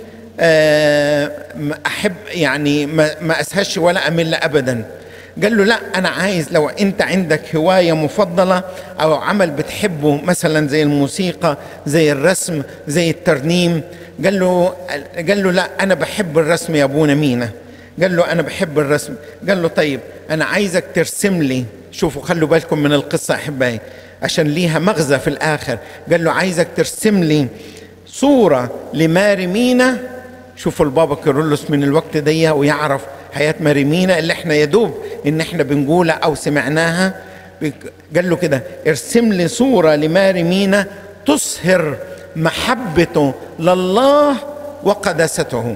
أحب يعني ما أسهش ولا أمل أبدا قال له لا أنا عايز لو أنت عندك هواية مفضلة أو عمل بتحبه مثلا زي الموسيقى زي الرسم زي الترنيم قال له قال له لا أنا بحب الرسم يا أبونا مينا قال له أنا بحب الرسم قال له طيب أنا عايزك ترسم لي شوفوا خلوا بالكم من القصة أحبائي عشان ليها مغزى في الآخر قال له عايزك ترسم لي صورة لماري مينا شوفوا البابا كيرلس من الوقت دي ويعرف حياة ماري مينا اللي احنا يدوب ان احنا بنقولها او سمعناها قال له كده ارسم لي صورة لماري مينا تظهر محبته لله وقداسته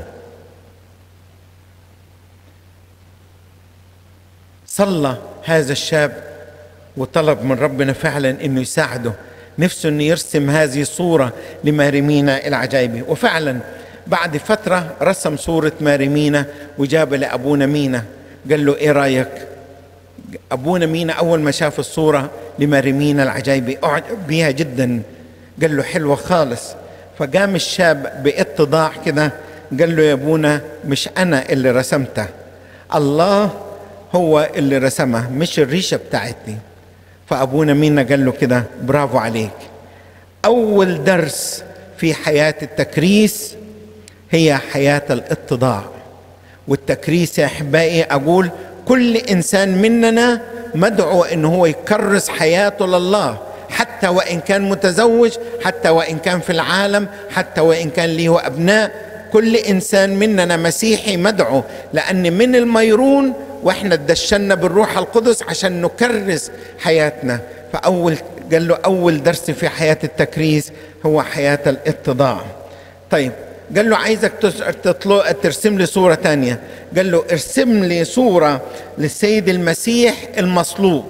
صلى هذا الشاب وطلب من ربنا فعلا انه يساعده نفسه انه يرسم هذه الصورة لماريمينا العجائبي وفعلا بعد فترة رسم صورة ماريمينا وجاب لأبونا مينا قال له ايه رأيك أبونا مينا أول ما شاف الصورة لماريمينا العجائبي أعجب بيها جدا قال له حلوة خالص فقام الشاب باتضاع كده قال له يا أبونا مش أنا اللي رسمته الله هو اللي رسمها مش الريشة بتاعتني فأبونا مينا قال له كده برافو عليك أول درس في حياة التكريس هي حياة الاتضاع والتكريس يا أحبائي أقول كل إنسان مننا مدعو أنه هو يكرس حياته لله حتى وإن كان متزوج حتى وإن كان في العالم حتى وإن كان له أبناء كل إنسان مننا مسيحي مدعو لأن من الميرون واحنا تدشنا بالروح القدس عشان نكرس حياتنا فاول قال له اول درس في حياه التكريس هو حياه الاتضاع طيب قال له عايزك تطلع ترسم لي صورة تانية قال له ارسم لي صورة للسيد المسيح المصلوب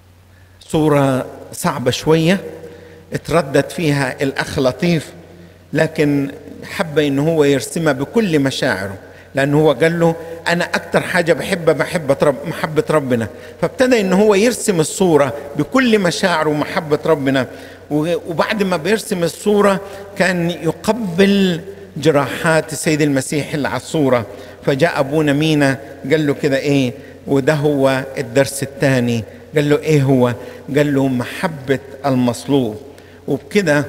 صورة صعبة شوية اتردد فيها الأخ لطيف لكن حب ان هو يرسمها بكل مشاعره لانه هو قال له انا اكتر حاجه بحبها محبه رب محبه ربنا فابتدى ان هو يرسم الصوره بكل مشاعره ومحبه ربنا وبعد ما بيرسم الصوره كان يقبل جراحات السيد المسيح اللي على الصوره فجاء ابونا مينا قال له كده ايه وده هو الدرس الثاني قال له ايه هو قال له محبه المصلوب وبكده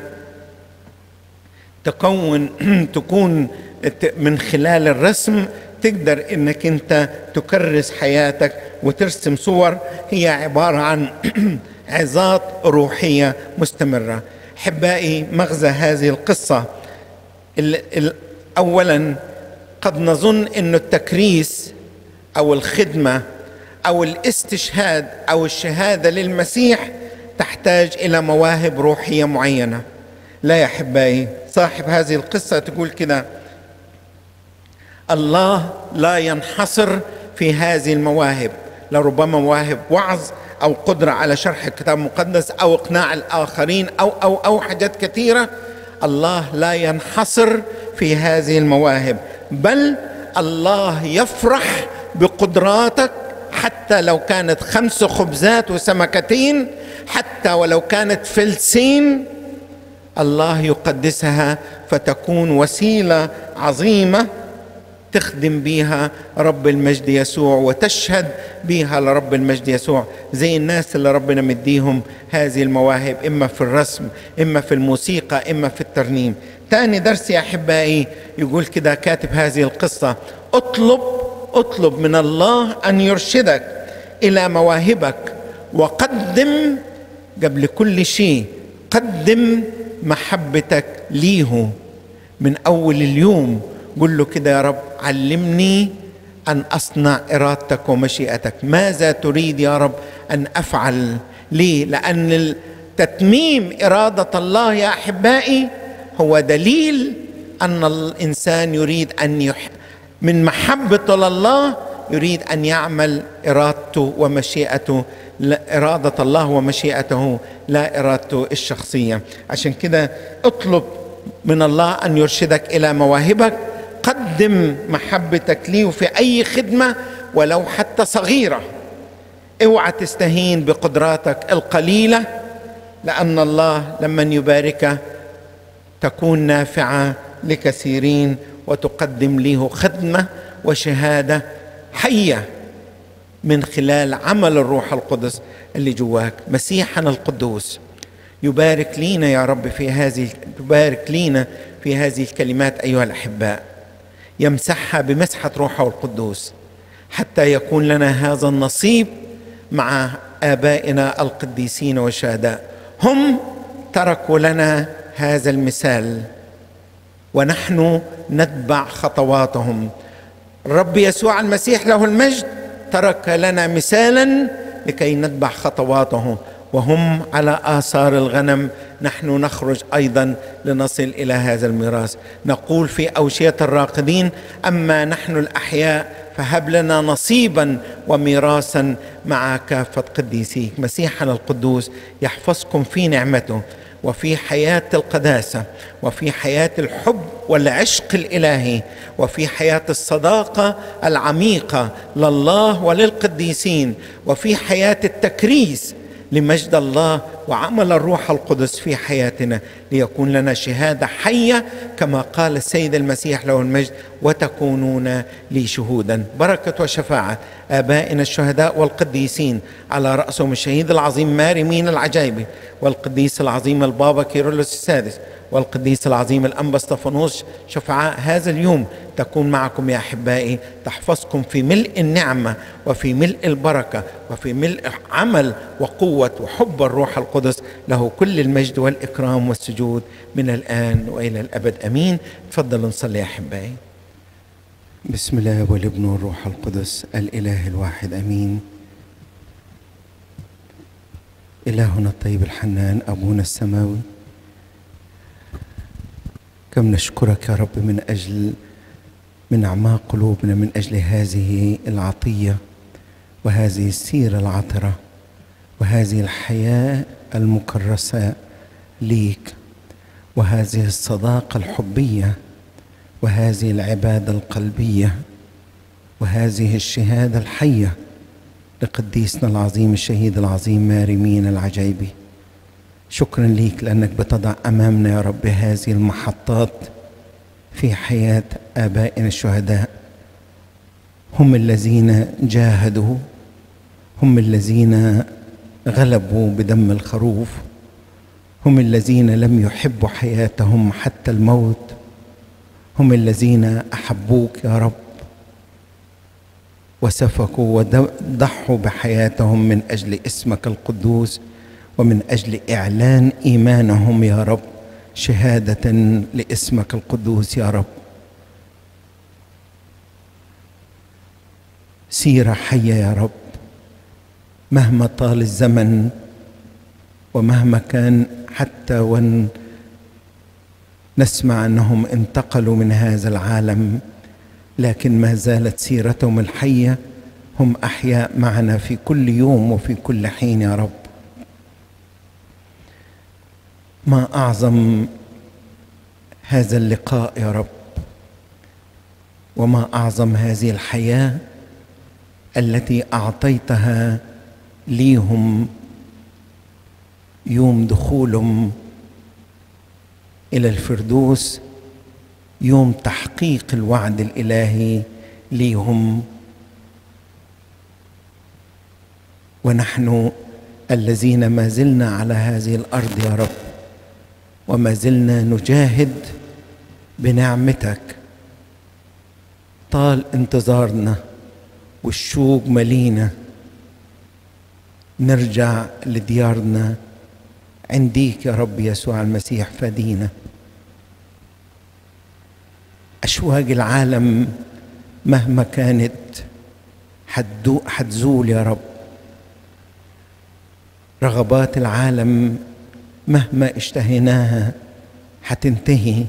تكون تكون من خلال الرسم تقدر انك انت تكرس حياتك وترسم صور هي عباره عن عظات روحيه مستمره احبائي مغزى هذه القصه اولا قد نظن انه التكريس او الخدمه او الاستشهاد او الشهاده للمسيح تحتاج الى مواهب روحيه معينه لا يا احبائي صاحب هذه القصه تقول كده الله لا ينحصر في هذه المواهب لربما مواهب وعظ او قدره على شرح الكتاب المقدس او اقناع الاخرين او او او حاجات كثيره الله لا ينحصر في هذه المواهب بل الله يفرح بقدراتك حتى لو كانت خمس خبزات وسمكتين حتى ولو كانت فلسين الله يقدسها فتكون وسيله عظيمه تخدم بيها رب المجد يسوع وتشهد بيها لرب المجد يسوع زي الناس اللي ربنا مديهم هذه المواهب إما في الرسم إما في الموسيقى إما في الترنيم تاني درس يا أحبائي يقول كده كاتب هذه القصة اطلب اطلب من الله أن يرشدك إلى مواهبك وقدم قبل كل شيء قدم محبتك ليه من أول اليوم قل له كده يا رب علمني ان اصنع ارادتك ومشيئتك ماذا تريد يا رب ان افعل ليه لان تتميم اراده الله يا احبائي هو دليل ان الانسان يريد ان يح من محبته لله يريد ان يعمل ارادته ومشيئته اراده الله ومشيئته لا ارادته الشخصيه عشان كده اطلب من الله ان يرشدك الى مواهبك قدم محبتك ليه في اي خدمه ولو حتى صغيره اوعى تستهين بقدراتك القليله لان الله لمن يبارك تكون نافعه لكثيرين وتقدم له خدمه وشهاده حيه من خلال عمل الروح القدس اللي جواك مسيحنا القدوس يبارك لينا يا رب في هذه يبارك لينا في هذه الكلمات ايها الاحباء يمسحها بمسحه روحه القدوس حتى يكون لنا هذا النصيب مع ابائنا القديسين والشهداء هم تركوا لنا هذا المثال ونحن نتبع خطواتهم الرب يسوع المسيح له المجد ترك لنا مثالا لكي نتبع خطواته وهم على آثار الغنم نحن نخرج أيضا لنصل إلى هذا الميراث نقول في أوشية الراقدين أما نحن الأحياء فهب لنا نصيبا وميراثا مع كافة قديسيك مسيحنا القدوس يحفظكم في نعمته وفي حياة القداسة وفي حياة الحب والعشق الإلهي وفي حياة الصداقة العميقة لله وللقديسين وفي حياة التكريس لمجد الله وعمل الروح القدس في حياتنا ليكون لنا شهاده حيه كما قال السيد المسيح له المجد وتكونون لي شهودا بركه وشفاعه ابائنا الشهداء والقديسين على راسهم الشهيد العظيم ماري مين العجايبي والقديس العظيم البابا كيرلس السادس والقديس العظيم الأنبا اسطفانوس شفعاء هذا اليوم تكون معكم يا أحبائي تحفظكم في ملء النعمة وفي ملء البركة وفي ملء عمل وقوة وحب الروح القدس له كل المجد والإكرام والسجود من الآن وإلى الأبد أمين تفضلوا نصلي يا أحبائي بسم الله والابن والروح القدس الإله الواحد أمين إلهنا الطيب الحنان أبونا السماوي كم نشكرك يا رب من اجل من اعماق قلوبنا من اجل هذه العطيه وهذه السيره العطره وهذه الحياه المكرسه ليك وهذه الصداقه الحبيه وهذه العباده القلبيه وهذه الشهاده الحيه لقديسنا العظيم الشهيد العظيم ماري مين العجيبي شكرا ليك لانك بتضع امامنا يا رب هذه المحطات في حياه ابائنا الشهداء هم الذين جاهدوا هم الذين غلبوا بدم الخروف هم الذين لم يحبوا حياتهم حتى الموت هم الذين احبوك يا رب وسفكوا وضحوا بحياتهم من اجل اسمك القدوس ومن اجل اعلان ايمانهم يا رب شهاده لاسمك القدوس يا رب سيره حيه يا رب مهما طال الزمن ومهما كان حتى وان نسمع انهم انتقلوا من هذا العالم لكن ما زالت سيرتهم الحيه هم احياء معنا في كل يوم وفي كل حين يا رب ما اعظم هذا اللقاء يا رب وما اعظم هذه الحياه التي اعطيتها ليهم يوم دخولهم الى الفردوس يوم تحقيق الوعد الالهي ليهم ونحن الذين ما زلنا على هذه الارض يا رب وما زلنا نجاهد بنعمتك طال انتظارنا والشوق ملينا نرجع لديارنا عنديك يا رب يسوع المسيح فدينا أشواق العالم مهما كانت حتزول يا رب رغبات العالم مهما اشتهيناها حتنتهي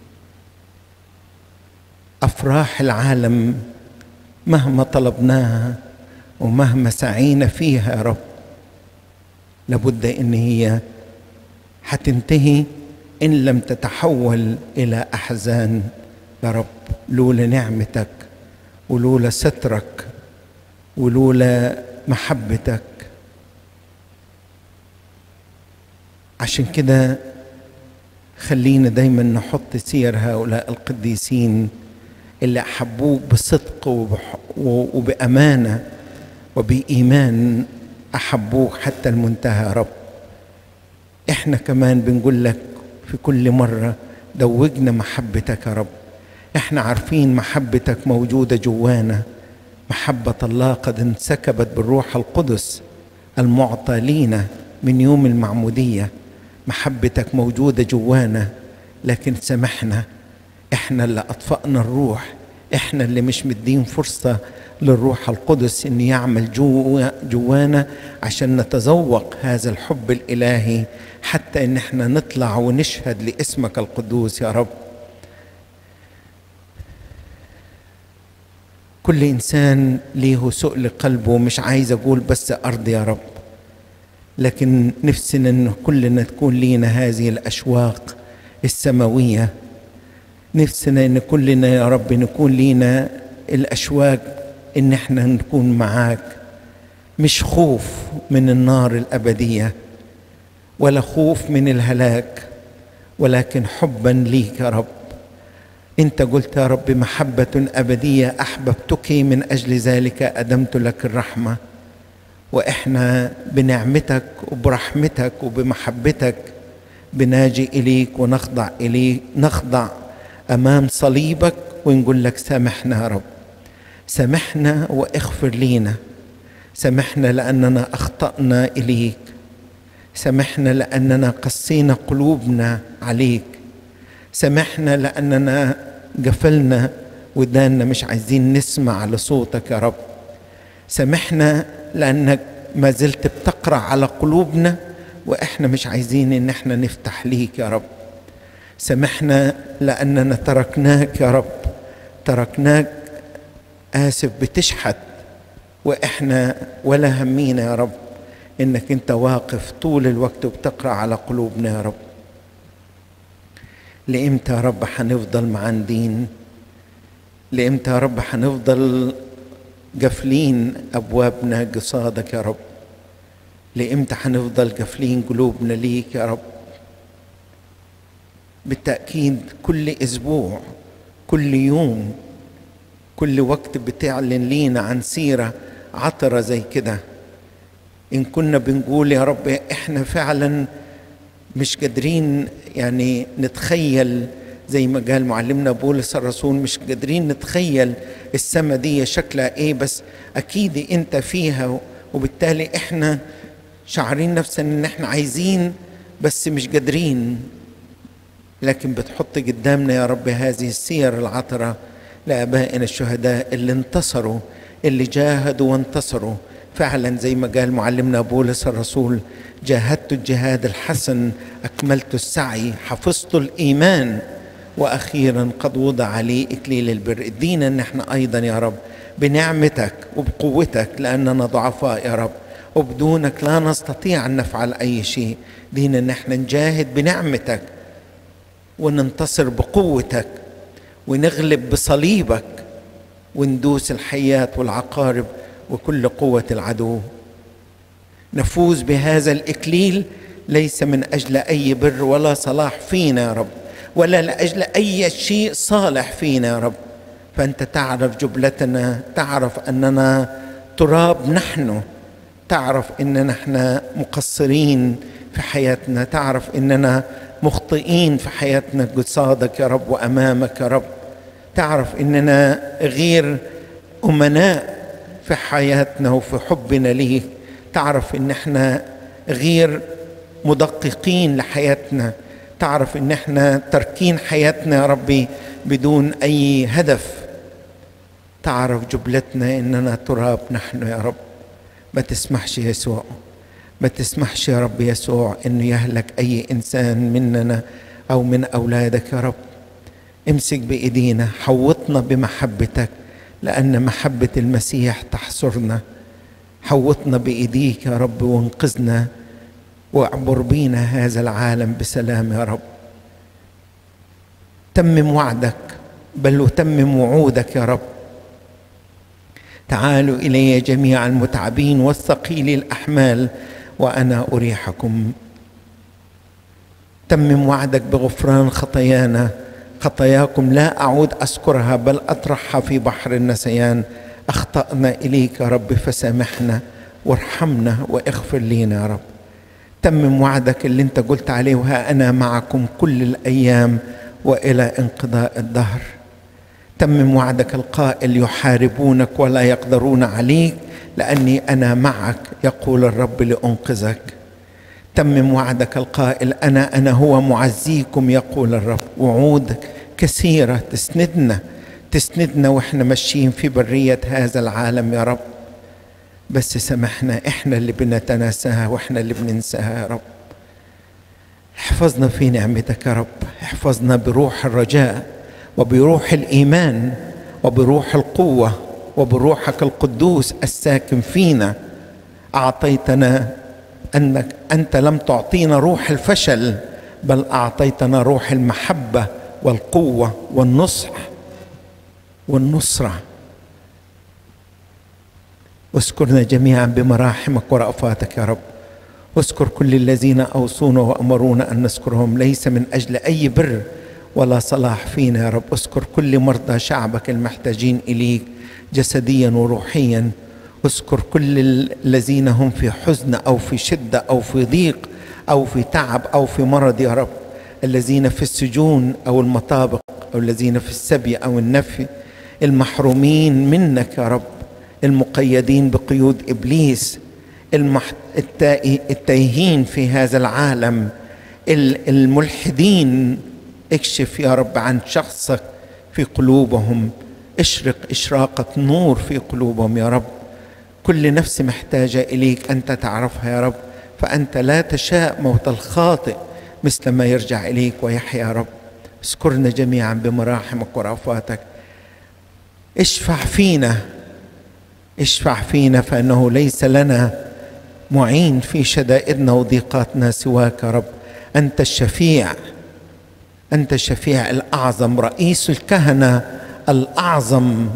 افراح العالم مهما طلبناها ومهما سعينا فيها يا رب لابد ان هي حتنتهي ان لم تتحول الى احزان يا رب لولا نعمتك ولولا سترك ولولا محبتك عشان كده خلينا دايما نحط سير هؤلاء القديسين اللي احبوك بصدق وبامانه وبايمان احبوك حتى المنتهى يا رب احنا كمان بنقول لك في كل مره دوجنا محبتك يا رب احنا عارفين محبتك موجوده جوانا محبه الله قد انسكبت بالروح القدس المعطى لينا من يوم المعموديه محبتك موجوده جوانا لكن سامحنا احنا اللي اطفأنا الروح احنا اللي مش مدين فرصه للروح القدس ان يعمل جوا جوانا عشان نتذوق هذا الحب الالهي حتى ان احنا نطلع ونشهد لاسمك القدوس يا رب كل انسان ليه سؤل قلبه مش عايز اقول بس ارض يا رب لكن نفسنا ان كلنا تكون لينا هذه الاشواق السماويه نفسنا ان كلنا يا رب نكون لينا الاشواق ان احنا نكون معاك مش خوف من النار الابديه ولا خوف من الهلاك ولكن حبا ليك يا رب انت قلت يا رب محبه ابديه احببتك من اجل ذلك ادمت لك الرحمه واحنا بنعمتك وبرحمتك وبمحبتك بناجي اليك ونخضع اليك نخضع امام صليبك ونقول لك سامحنا يا رب سامحنا واغفر لينا سامحنا لاننا اخطانا اليك سامحنا لاننا قسينا قلوبنا عليك سامحنا لاننا قفلنا ودانا مش عايزين نسمع لصوتك يا رب سامحنا لانك ما زلت بتقرا على قلوبنا واحنا مش عايزين ان احنا نفتح ليك يا رب سامحنا لاننا تركناك يا رب تركناك اسف بتشحت واحنا ولا همينا يا رب انك انت واقف طول الوقت وبتقرا على قلوبنا يا رب لإمتى يا رب حنفضل معاندين لإمتى يا رب حنفضل قافلين أبوابنا قصادك يا رب لإمتى حنفضل قافلين قلوبنا ليك يا رب بالتأكيد كل أسبوع كل يوم كل وقت بتعلن لينا عن سيرة عطرة زي كده إن كنا بنقول يا رب إحنا فعلا مش قادرين يعني نتخيل زي ما قال معلمنا بولس الرسول مش قادرين نتخيل السما دي شكلها ايه بس اكيد انت فيها وبالتالي احنا شعرين نفسنا ان احنا عايزين بس مش قادرين لكن بتحط قدامنا يا رب هذه السير العطرة لآبائنا الشهداء اللي انتصروا اللي جاهدوا وانتصروا فعلا زي ما قال معلمنا بولس الرسول جاهدت الجهاد الحسن أكملت السعي حفظت الإيمان وأخيرا قد وضع لي إكليل البر ادينا أن احنا أيضا يا رب بنعمتك وبقوتك لأننا ضعفاء يا رب وبدونك لا نستطيع أن نفعل أي شيء دينا أن احنا نجاهد بنعمتك وننتصر بقوتك ونغلب بصليبك وندوس الحيات والعقارب وكل قوة العدو نفوز بهذا الإكليل ليس من أجل أي بر ولا صلاح فينا يا رب ولا لأجل أي شيء صالح فينا يا رب فأنت تعرف جبلتنا تعرف أننا تراب نحن تعرف أننا احنا مقصرين في حياتنا تعرف أننا مخطئين في حياتنا قصادك يا رب وأمامك يا رب تعرف أننا غير أمناء في حياتنا وفي حبنا ليك تعرف ان احنا غير مدققين لحياتنا تعرف ان احنا تركين حياتنا يا ربي بدون اي هدف تعرف جبلتنا اننا تراب نحن يا رب ما تسمحش يسوع ما تسمحش يا رب يسوع انه يهلك اي انسان مننا او من اولادك يا رب امسك بايدينا حوطنا بمحبتك لأن محبة المسيح تحصرنا حوطنا بإيديك يا رب وانقذنا واعبر بينا هذا العالم بسلام يا رب تمم وعدك بل وتمم وعودك يا رب تعالوا إلي جميع المتعبين والثقيل الأحمال وأنا أريحكم تمم وعدك بغفران خطايانا خطاياكم لا أعود أذكرها بل أطرحها في بحر النسيان أخطأنا إليك يا رب فسامحنا وارحمنا واغفر لينا يا رب تمم وعدك اللي انت قلت عليه وها أنا معكم كل الأيام وإلى انقضاء الدهر تمم وعدك القائل يحاربونك ولا يقدرون عليك لأني أنا معك يقول الرب لأنقذك تمم وعدك القائل انا انا هو معزيكم يقول الرب وعودك كثيره تسندنا تسندنا واحنا ماشيين في بريه هذا العالم يا رب بس سامحنا احنا اللي بنتناساها واحنا اللي بننساها يا رب احفظنا في نعمتك يا رب احفظنا بروح الرجاء وبروح الايمان وبروح القوه وبروحك القدوس الساكن فينا اعطيتنا انك انت لم تعطينا روح الفشل بل اعطيتنا روح المحبه والقوه والنصح والنصره واذكرنا جميعا بمراحمك ورأفاتك يا رب واذكر كل الذين اوصونا وامرونا ان نذكرهم ليس من اجل اي بر ولا صلاح فينا يا رب اذكر كل مرضى شعبك المحتاجين اليك جسديا وروحيا اذكر كل الذين هم في حزن او في شده او في ضيق او في تعب او في مرض يا رب الذين في السجون او المطابق او الذين في السبي او النفي المحرومين منك يا رب المقيدين بقيود ابليس المح... التايهين في هذا العالم الملحدين اكشف يا رب عن شخصك في قلوبهم اشرق اشراقه نور في قلوبهم يا رب كل نفس محتاجه اليك انت تعرفها يا رب فانت لا تشاء موت الخاطئ مثل ما يرجع اليك ويحيا يا رب اذكرنا جميعا بمراحمك ورأفاتك اشفع فينا اشفع فينا فانه ليس لنا معين في شدائدنا وضيقاتنا سواك يا رب انت الشفيع انت الشفيع الاعظم رئيس الكهنه الاعظم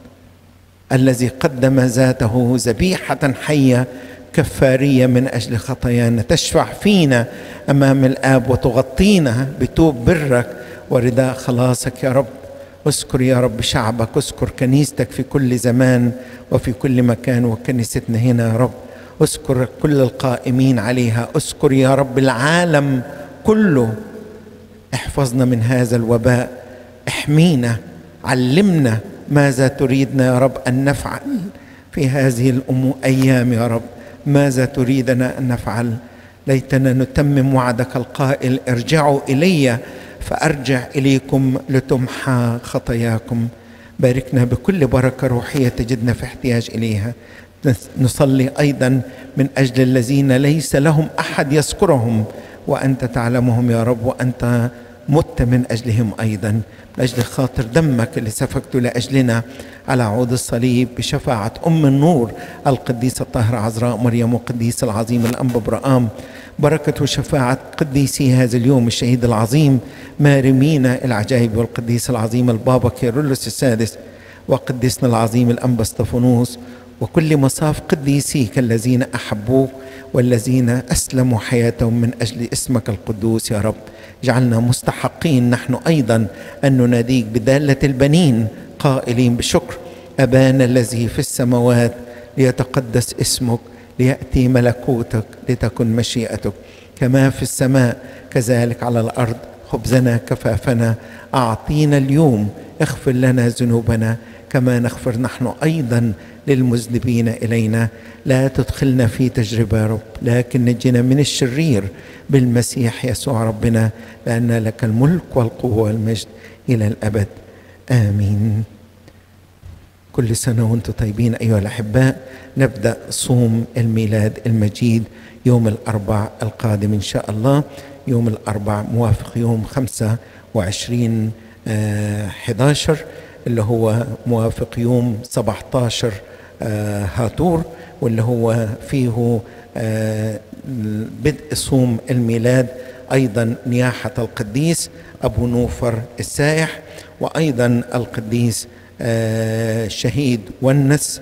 الذي قدم ذاته ذبيحه حيه كفاريه من اجل خطايانا تشفع فينا امام الاب وتغطينا بتوب برك ورداء خلاصك يا رب اذكر يا رب شعبك اذكر كنيستك في كل زمان وفي كل مكان وكنيستنا هنا يا رب اذكر كل القائمين عليها اذكر يا رب العالم كله احفظنا من هذا الوباء احمينا علمنا ماذا تريدنا يا رب ان نفعل في هذه الايام يا رب ماذا تريدنا ان نفعل ليتنا نتمم وعدك القائل ارجعوا الي فارجع اليكم لتمحى خطاياكم باركنا بكل بركه روحيه تجدنا في احتياج اليها نصلي ايضا من اجل الذين ليس لهم احد يذكرهم وانت تعلمهم يا رب وانت مت من اجلهم ايضا من اجل خاطر دمك اللي سفكته لاجلنا على عود الصليب بشفاعه ام النور القديسه الطاهره عذراء مريم والقديس العظيم الانبا برآم بركه وشفاعه قديسي هذا اليوم الشهيد العظيم مارمينا العجائب والقديس العظيم البابا كيرلس السادس وقديسنا العظيم الانبا استفانوس وكل مصاف قديسيك الذين احبوك والذين اسلموا حياتهم من اجل اسمك القدوس يا رب اجعلنا مستحقين نحن ايضا ان نناديك بداله البنين قائلين بشكر ابانا الذي في السماوات ليتقدس اسمك لياتي ملكوتك لتكن مشيئتك كما في السماء كذلك على الارض خبزنا كفافنا اعطينا اليوم اغفر لنا ذنوبنا كما نغفر نحن ايضا للمذنبين الينا لا تدخلنا في تجربه يا رب لكن نجنا من الشرير بالمسيح يسوع ربنا لان لك الملك والقوه والمجد الى الابد امين كل سنه وانتم طيبين ايها الاحباء نبدا صوم الميلاد المجيد يوم الاربع القادم ان شاء الله يوم الاربع موافق يوم 25 آه 11 اللي هو موافق يوم 17 آه هاتور واللي هو فيه آه بدء صوم الميلاد ايضا نياحه القديس ابو نوفر السائح وايضا القديس آه شهيد ونس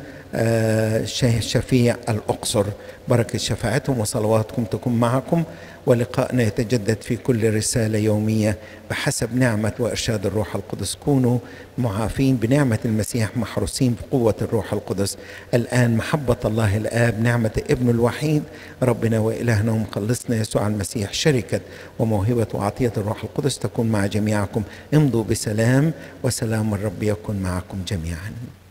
شفيع الأقصر بركة شفاعتهم وصلواتكم تكون معكم ولقائنا يتجدد في كل رسالة يومية بحسب نعمة وإرشاد الروح القدس كونوا معافين بنعمة المسيح محروسين بقوة الروح القدس الآن محبة الله الآب نعمة ابن الوحيد ربنا وإلهنا ومخلصنا يسوع المسيح شركة وموهبة وعطية الروح القدس تكون مع جميعكم امضوا بسلام وسلام الرب يكن معكم جميعا